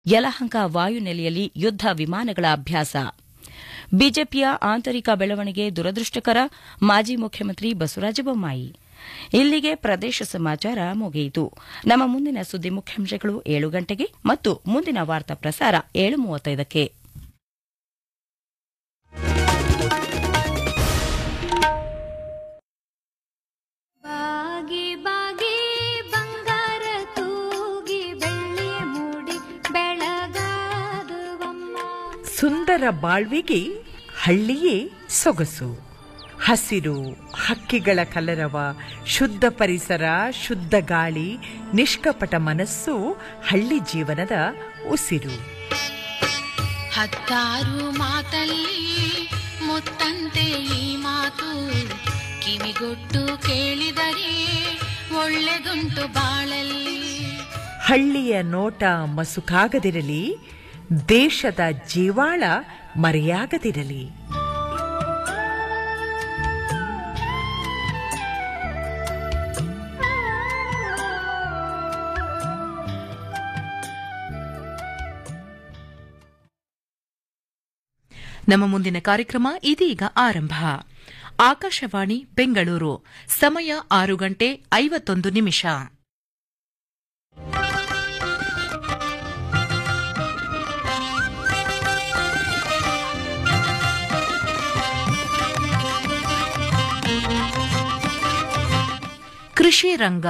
ಯಲಹಂಕ ವಾಯುನೆಲೆಯಲ್ಲಿ ಯುದ್ದ ವಿಮಾನಗಳ ಅಭ್ಯಾಸ ಬಿಜೆಪಿಯ ಆಂತರಿಕ ಬೆಳವಣಿಗೆ ದುರದೃಷ್ಟಕರ ಮಾಜಿ ಮುಖ್ಯಮಂತ್ರಿ ಬಸವರಾಜ ಬೊಮ್ಮಾಯಿ ಇಲ್ಲಿಗೆ ಪ್ರದೇಶ ಸಮಾಚಾರ ಮುಗಿಯಿತು ನಮ್ಮ ಮುಂದಿನ ಸುದ್ದಿ ಮುಖ್ಯಾಂಶಗಳು ಏಳು ಗಂಟೆಗೆ ಮತ್ತು ಮುಂದಿನ ವಾರ್ತಾ ಪ್ರಸಾರ ಏಳು ಮೂವತ್ತೈದಕ್ಕೆ ಬಾಗಿ ಬಾಗಿ ಬಂಗಾರ ತೂಗಿ ಬೆಳ್ಳಿ ಮೂಡಿ ಬೆಳಗಾದುವಮ್ಮ ಸುಂದರ ಬಾಳ್ವಿಗೆ ಹಳ್ಳಿಯೇ ಸೊಗಸು ಹಸಿರು ಹಕ್ಕಿಗಳ ಕಲರವ ಶುದ್ಧ ಪರಿಸರ ಶುದ್ಧ ಗಾಳಿ ನಿಷ್ಕಪಟ ಮನಸ್ಸು ಹಳ್ಳಿ ಜೀವನದ ಉಸಿರು ಹತ್ತಾರು ಮಾತಲ್ಲಿ ಮುತ್ತಂತೆ ಈ ಮಾತು ಕಿವಿಗೊಟ್ಟು ಕೇಳಿದರೆ ಒಳ್ಳೆದುಂಟು ಬಾಳಲ್ಲಿ ಹಳ್ಳಿಯ ನೋಟ ಮಸುಕಾಗದಿರಲಿ ದೇಶದ ಜೀವಾಳ ಮರೆಯಾಗದಿರಲಿ ನಮ್ಮ ಮುಂದಿನ ಕಾರ್ಯಕ್ರಮ ಇದೀಗ ಆರಂಭ ಆಕಾಶವಾಣಿ ಬೆಂಗಳೂರು ಸಮಯ ಆರು ಗಂಟೆ ಐವತ್ತೊಂದು ನಿಮಿಷ ಕೃಷಿ ರಂಗ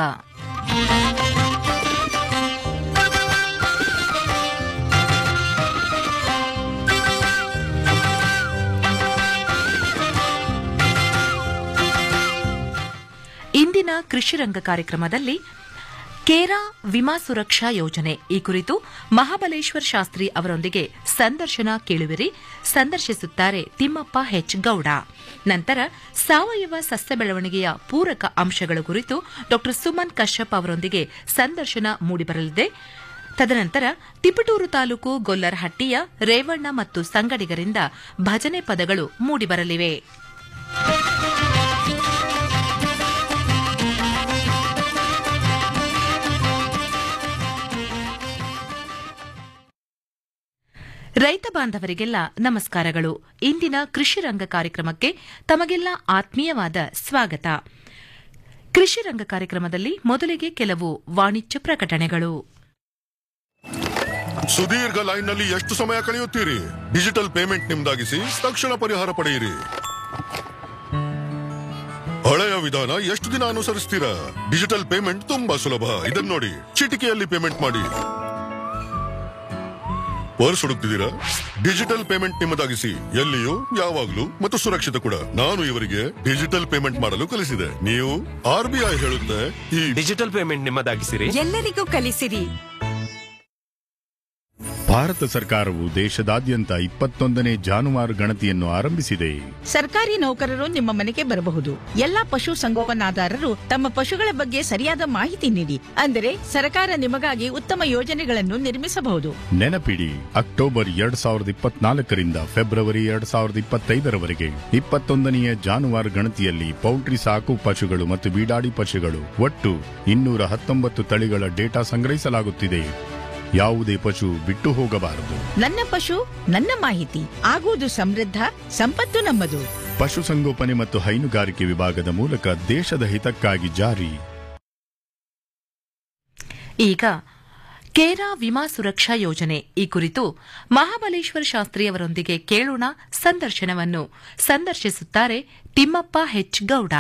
ಇಂದಿನ ಕೃಷಿ ರಂಗ ಕಾರ್ಯಕ್ರಮದಲ್ಲಿ ಕೇರಾ ವಿಮಾ ಸುರಕ್ಷಾ ಯೋಜನೆ ಈ ಕುರಿತು ಮಹಾಬಲೇಶ್ವರ್ ಶಾಸ್ತ್ರಿ ಅವರೊಂದಿಗೆ ಸಂದರ್ಶನ ಕೇಳುವಿರಿ ಸಂದರ್ಶಿಸುತ್ತಾರೆ ತಿಮ್ಮಪ್ಪ ಹೆಚ್ ಗೌಡ ನಂತರ ಸಾವಯವ ಸಸ್ಯ ಬೆಳವಣಿಗೆಯ ಪೂರಕ ಅಂಶಗಳ ಕುರಿತು ಡಾ ಸುಮನ್ ಕಶ್ಯಪ್ ಅವರೊಂದಿಗೆ ಸಂದರ್ಶನ ಮೂಡಿಬರಲಿದೆ ತದನಂತರ ತಿಪಟೂರು ತಾಲೂಕು ಗೊಲ್ಲರಹಟ್ಟಿಯ ರೇವಣ್ಣ ಮತ್ತು ಸಂಗಡಿಗರಿಂದ ಭಜನೆ ಪದಗಳು ಮೂಡಿಬರಲಿವೆ ರೈತ ಬಾಂಧವರಿಗೆಲ್ಲ ನಮಸ್ಕಾರಗಳು ಇಂದಿನ ಕೃಷಿ ರಂಗ ಕಾರ್ಯಕ್ರಮಕ್ಕೆ ತಮಗೆಲ್ಲ ಆತ್ಮೀಯವಾದ ಸ್ವಾಗತ ಕೃಷಿ ರಂಗ ಕಾರ್ಯಕ್ರಮದಲ್ಲಿ ಮೊದಲಿಗೆ ಕೆಲವು ವಾಣಿಜ್ಯ ಪ್ರಕಟಣೆಗಳು ಸುದೀರ್ಘ ಲೈನ್ನಲ್ಲಿ ಎಷ್ಟು ಸಮಯ ಕಳೆಯುತ್ತೀರಿ ಡಿಜಿಟಲ್ ಪೇಮೆಂಟ್ ನಿಮ್ದಾಗಿಸಿ ತಕ್ಷಣ ಪರಿಹಾರ ಪಡೆಯಿರಿ ಹಳೆಯ ವಿಧಾನ ಎಷ್ಟು ದಿನ ಅನುಸರಿಸ್ತೀರಾ ಡಿಜಿಟಲ್ ಪೇಮೆಂಟ್ ತುಂಬಾ ಸುಲಭ ಇದನ್ನ ನೋಡಿ ಚಿಟಿಕೆಯಲ್ಲಿ ಪೇಮೆಂಟ್ ಮಾಡಿ ಪರ್ಸ್ ಹುಡುಕ್ತಿದ್ದೀರಾ ಡಿಜಿಟಲ್ ಪೇಮೆಂಟ್ ನಿಮ್ಮದಾಗಿಸಿ ಎಲ್ಲಿಯೂ ಯಾವಾಗ್ಲೂ ಮತ್ತು ಸುರಕ್ಷಿತ ಕೂಡ ನಾನು ಇವರಿಗೆ ಡಿಜಿಟಲ್ ಪೇಮೆಂಟ್ ಮಾಡಲು ಕಲಿಸಿದೆ ನೀವು ಆರ್ ಬಿ ಐ ಹೇಳುತ್ತೆ ಈ ಡಿಜಿಟಲ್ ಪೇಮೆಂಟ್ ನಿಮ್ಮದಾಗಿಸಿರಿ ಎಲ್ಲರಿಗೂ ಕಲಿಸಿರಿ ಭಾರತ ಸರ್ಕಾರವು ದೇಶದಾದ್ಯಂತ ಇಪ್ಪತ್ತೊಂದನೇ ಜಾನುವಾರು ಗಣತಿಯನ್ನು ಆರಂಭಿಸಿದೆ ಸರ್ಕಾರಿ ನೌಕರರು ನಿಮ್ಮ ಮನೆಗೆ ಬರಬಹುದು ಎಲ್ಲಾ ಪಶು ಸಂಗೋಪನಾದಾರರು ತಮ್ಮ ಪಶುಗಳ ಬಗ್ಗೆ ಸರಿಯಾದ ಮಾಹಿತಿ ನೀಡಿ ಅಂದರೆ ಸರ್ಕಾರ ನಿಮಗಾಗಿ ಉತ್ತಮ ಯೋಜನೆಗಳನ್ನು ನಿರ್ಮಿಸಬಹುದು ನೆನಪಿಡಿ ಅಕ್ಟೋಬರ್ ಎರಡ್ ಸಾವಿರದ ಇಪ್ಪತ್ನಾಲ್ಕರಿಂದ ಫೆಬ್ರವರಿ ಎರಡ್ ಸಾವಿರದ ಇಪ್ಪತ್ತೈದರವರೆಗೆ ಇಪ್ಪತ್ತೊಂದನೆಯ ಜಾನುವಾರು ಗಣತಿಯಲ್ಲಿ ಪೌಲ್ಟ್ರಿ ಸಾಕು ಪಶುಗಳು ಮತ್ತು ಬೀಡಾಡಿ ಪಶುಗಳು ಒಟ್ಟು ಇನ್ನೂರ ಹತ್ತೊಂಬತ್ತು ತಳಿಗಳ ಡೇಟಾ ಸಂಗ್ರಹಿಸಲಾಗುತ್ತಿದೆ ಯಾವುದೇ ಪಶು ಬಿಟ್ಟು ಹೋಗಬಾರದು ನನ್ನ ಪಶು ನನ್ನ ಮಾಹಿತಿ ಆಗುವುದು ಸಮೃದ್ಧ ಸಂಪತ್ತು ನಮ್ಮದು ಪಶುಸಂಗೋಪನೆ ಮತ್ತು ಹೈನುಗಾರಿಕೆ ವಿಭಾಗದ ಮೂಲಕ ದೇಶದ ಹಿತಕ್ಕಾಗಿ ಜಾರಿ ಈಗ ಕೇರಾ ವಿಮಾ ಸುರಕ್ಷಾ ಯೋಜನೆ ಈ ಕುರಿತು ಮಹಾಬಲೇಶ್ವರ ಶಾಸ್ತ್ರಿ ಅವರೊಂದಿಗೆ ಕೇಳೋಣ ಸಂದರ್ಶನವನ್ನು ಸಂದರ್ಶಿಸುತ್ತಾರೆ ತಿಮ್ಮಪ್ಪ ಹೆಚ್ ಗೌಡ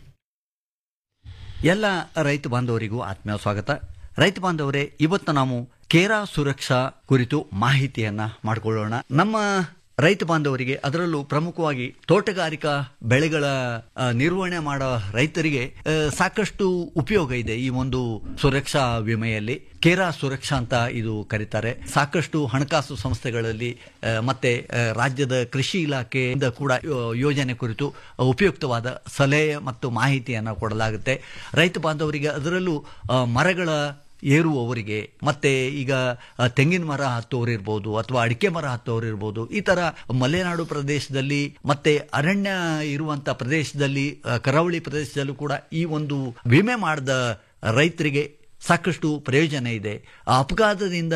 ಎಲ್ಲ ರೈತ ಬಾಂಧವರಿಗೂ ಆತ್ಮೀಯ ಸ್ವಾಗತ ರೈತ ಬಾಂಧವರೇ ಇವತ್ತು ನಾವು ಕೇರಾ ಸುರಕ್ಷಾ ಕುರಿತು ಮಾಹಿತಿಯನ್ನ ಮಾಡಿಕೊಳ್ಳೋಣ ನಮ್ಮ ರೈತ ಬಾಂಧವರಿಗೆ ಅದರಲ್ಲೂ ಪ್ರಮುಖವಾಗಿ ತೋಟಗಾರಿಕಾ ಬೆಳೆಗಳ ಆ, ನಿರ್ವಹಣೆ ಮಾಡೋ ರೈತರಿಗೆ ಆ, ಸಾಕಷ್ಟು ಉಪಯೋಗ ಇದೆ ಈ ಒಂದು ಸುರಕ್ಷಾ ವಿಮೆಯಲ್ಲಿ ಕೇರಾ ಸುರಕ್ಷಾ ಅಂತ ಇದು ಕರೀತಾರೆ ಸಾಕಷ್ಟು ಹಣಕಾಸು ಸಂಸ್ಥೆಗಳಲ್ಲಿ ಆ, ಮತ್ತೆ ಆ, ರಾಜ್ಯದ ಕೃಷಿ ಇಲಾಖೆಯಿಂದ ಕೂಡ ಯೋ- ಯೋಜನೆ ಕುರಿತು ಉಪಯುಕ್ತವಾದ ಸಲಹೆ ಮತ್ತು ಮಾಹಿತಿಯನ್ನು ಕೊಡಲಾಗುತ್ತೆ ರೈತ ಬಾಂಧವರಿಗೆ ಅದರಲ್ಲೂ ಆ, ಮರಗಳ ಏರುವವರಿಗೆ ಮತ್ತೆ ಈಗ ಆ, ತೆಂಗಿನ ಮರ ಹತ್ತೋರು ಇರ್ಬೋದು ಅಥವಾ ಅಡಿಕೆ ಮರ ಹತ್ತೋರು ಇರ್ಬೋದು ಈ ತರ ಮಲೆನಾಡು ಪ್ರದೇಶದಲ್ಲಿ ಮತ್ತೆ ಅರಣ್ಯ ಇರುವಂತ ಪ್ರದೇಶದಲ್ಲಿ ಆ, ಕರಾವಳಿ ಪ್ರದೇಶದಲ್ಲೂ ಕೂಡ ಈ ಒಂದು ವಿಮೆ ಮಾಡಿದ ರೈತರಿಗೆ ಸಾಕಷ್ಟು ಪ್ರಯೋಜನ ಇದೆ ಆ ಅಪಘಾತದಿಂದ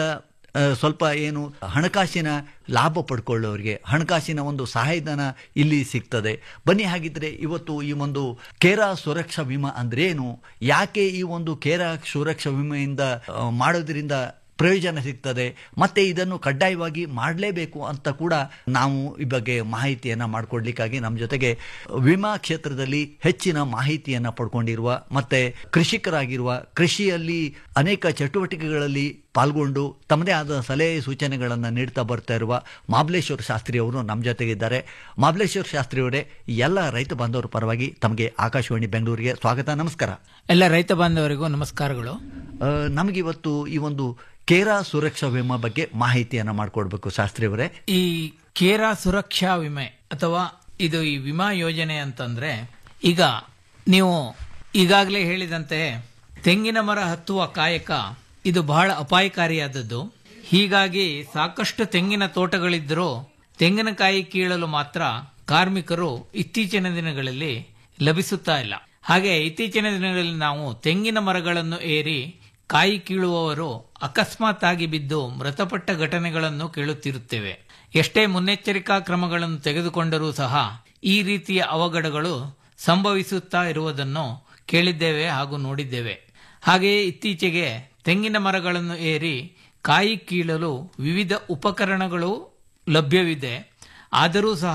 ಆ, ಸ್ವಲ್ಪ ಏನು ಹಣಕಾಸಿನ ಲಾಭ ಪಡ್ಕೊಳ್ಳೋರಿಗೆ ಹಣಕಾಸಿನ ಒಂದು ಸಹಾಯಧನ ಇಲ್ಲಿ ಸಿಗ್ತದೆ ಬನ್ನಿ ಹಾಗಿದ್ರೆ ಇವತ್ತು ಈ ಒಂದು ಕೇರಾ ಸುರಕ್ಷಾ ವಿಮಾ ಅಂದ್ರೆ ಏನು ಯಾಕೆ ಈ ಒಂದು ಕೇರಾ ಸುರಕ್ಷಾ ವಿಮೆಯಿಂದ ಆ, ಮಾಡೋದ್ರಿಂದ ಪ್ರಯೋಜನ ಸಿಗ್ತದೆ ಮತ್ತೆ ಇದನ್ನು ಕಡ್ಡಾಯವಾಗಿ ಮಾಡಲೇಬೇಕು ಅಂತ ಕೂಡ ನಾವು ಈ ಬಗ್ಗೆ ಮಾಹಿತಿಯನ್ನ ಮಾಡಿಕೊಡ್ಲಿಕ್ಕಾಗಿ ನಮ್ಮ ಜೊತೆಗೆ ವಿಮಾ ಕ್ಷೇತ್ರದಲ್ಲಿ ಹೆಚ್ಚಿನ ಮಾಹಿತಿಯನ್ನ ಪಡ್ಕೊಂಡಿರುವ ಮತ್ತೆ ಕೃಷಿಕರಾಗಿರುವ ಕೃಷಿಯಲ್ಲಿ ಅನೇಕ ಚಟುವಟಿಕೆಗಳಲ್ಲಿ ಪಾಲ್ಗೊಂಡು ತಮ್ಮದೇ ಆದ ಸಲಹೆ ಸೂಚನೆಗಳನ್ನು ನೀಡ್ತಾ ಬರ್ತಾ ಇರುವ ಮಾಬಲೇಶ್ವರ ಶಾಸ್ತ್ರಿ ಅವರು ನಮ್ಮ ಜೊತೆಗಿದ್ದಾರೆ ಮಾಬಲೇಶ್ವರ ಶಾಸ್ತ್ರಿ ಅವರೇ ಎಲ್ಲ ರೈತ ಬಾಂಧವರ ಪರವಾಗಿ ತಮಗೆ ಆಕಾಶವಾಣಿ ಬೆಂಗಳೂರಿಗೆ ಸ್ವಾಗತ ನಮಸ್ಕಾರ ಎಲ್ಲ ರೈತ ಬಾಂಧವರಿಗೂ ನಮಸ್ಕಾರಗಳು ಆ, ನಮಗಿವತ್ತು ಈ ಒಂದು ಕೇರಾ ಸುರಕ್ಷಾ ವಿಮಾ ಬಗ್ಗೆ ಮಾಹಿತಿಯನ್ನ ಮಾಡಿಕೊಡ್ಬೇಕು ಶಾಸ್ತ್ರಿ ಅವರೇ ಈ ಕೇರಾ ಸುರಕ್ಷಾ ವಿಮೆ ಅಥವಾ ಇದು ಈ ವಿಮಾ ಯೋಜನೆ ಅಂತಂದ್ರೆ ಈಗ ನೀವು ಈಗಾಗಲೇ ಹೇಳಿದಂತೆ ತೆಂಗಿನ ಮರ ಹತ್ತುವ ಕಾಯಕ ಇದು ಬಹಳ ಅಪಾಯಕಾರಿಯಾದದ್ದು ಹೀಗಾಗಿ ಸಾಕಷ್ಟು ತೆಂಗಿನ ತೋಟಗಳಿದ್ದರೂ ತೆಂಗಿನಕಾಯಿ ಕೀಳಲು ಮಾತ್ರ ಕಾರ್ಮಿಕರು ಇತ್ತೀಚಿನ ದಿನಗಳಲ್ಲಿ ಲಭಿಸುತ್ತಾ ಇಲ್ಲ ಹಾಗೆ ಇತ್ತೀಚಿನ ದಿನಗಳಲ್ಲಿ ನಾವು ತೆಂಗಿನ ಮರಗಳನ್ನು ಏರಿ ಕಾಯಿ ಕೀಳುವವರು ಅಕಸ್ಮಾತ್ ಆಗಿ ಬಿದ್ದು ಮೃತಪಟ್ಟ ಘಟನೆಗಳನ್ನು ಕೇಳುತ್ತಿರುತ್ತೇವೆ ಎಷ್ಟೇ ಮುನ್ನೆಚ್ಚರಿಕಾ ಕ್ರಮಗಳನ್ನು ತೆಗೆದುಕೊಂಡರೂ ಸಹ ಈ ರೀತಿಯ ಅವಘಡಗಳು ಸಂಭವಿಸುತ್ತಾ ಇರುವುದನ್ನು ಕೇಳಿದ್ದೇವೆ ಹಾಗೂ ನೋಡಿದ್ದೇವೆ ಹಾಗೆಯೇ ಇತ್ತೀಚೆಗೆ ತೆಂಗಿನ ಮರಗಳನ್ನು ಏರಿ ಕಾಯಿ ಕೀಳಲು ವಿವಿಧ ಉಪಕರಣಗಳು ಲಭ್ಯವಿದೆ ಆದರೂ ಸಹ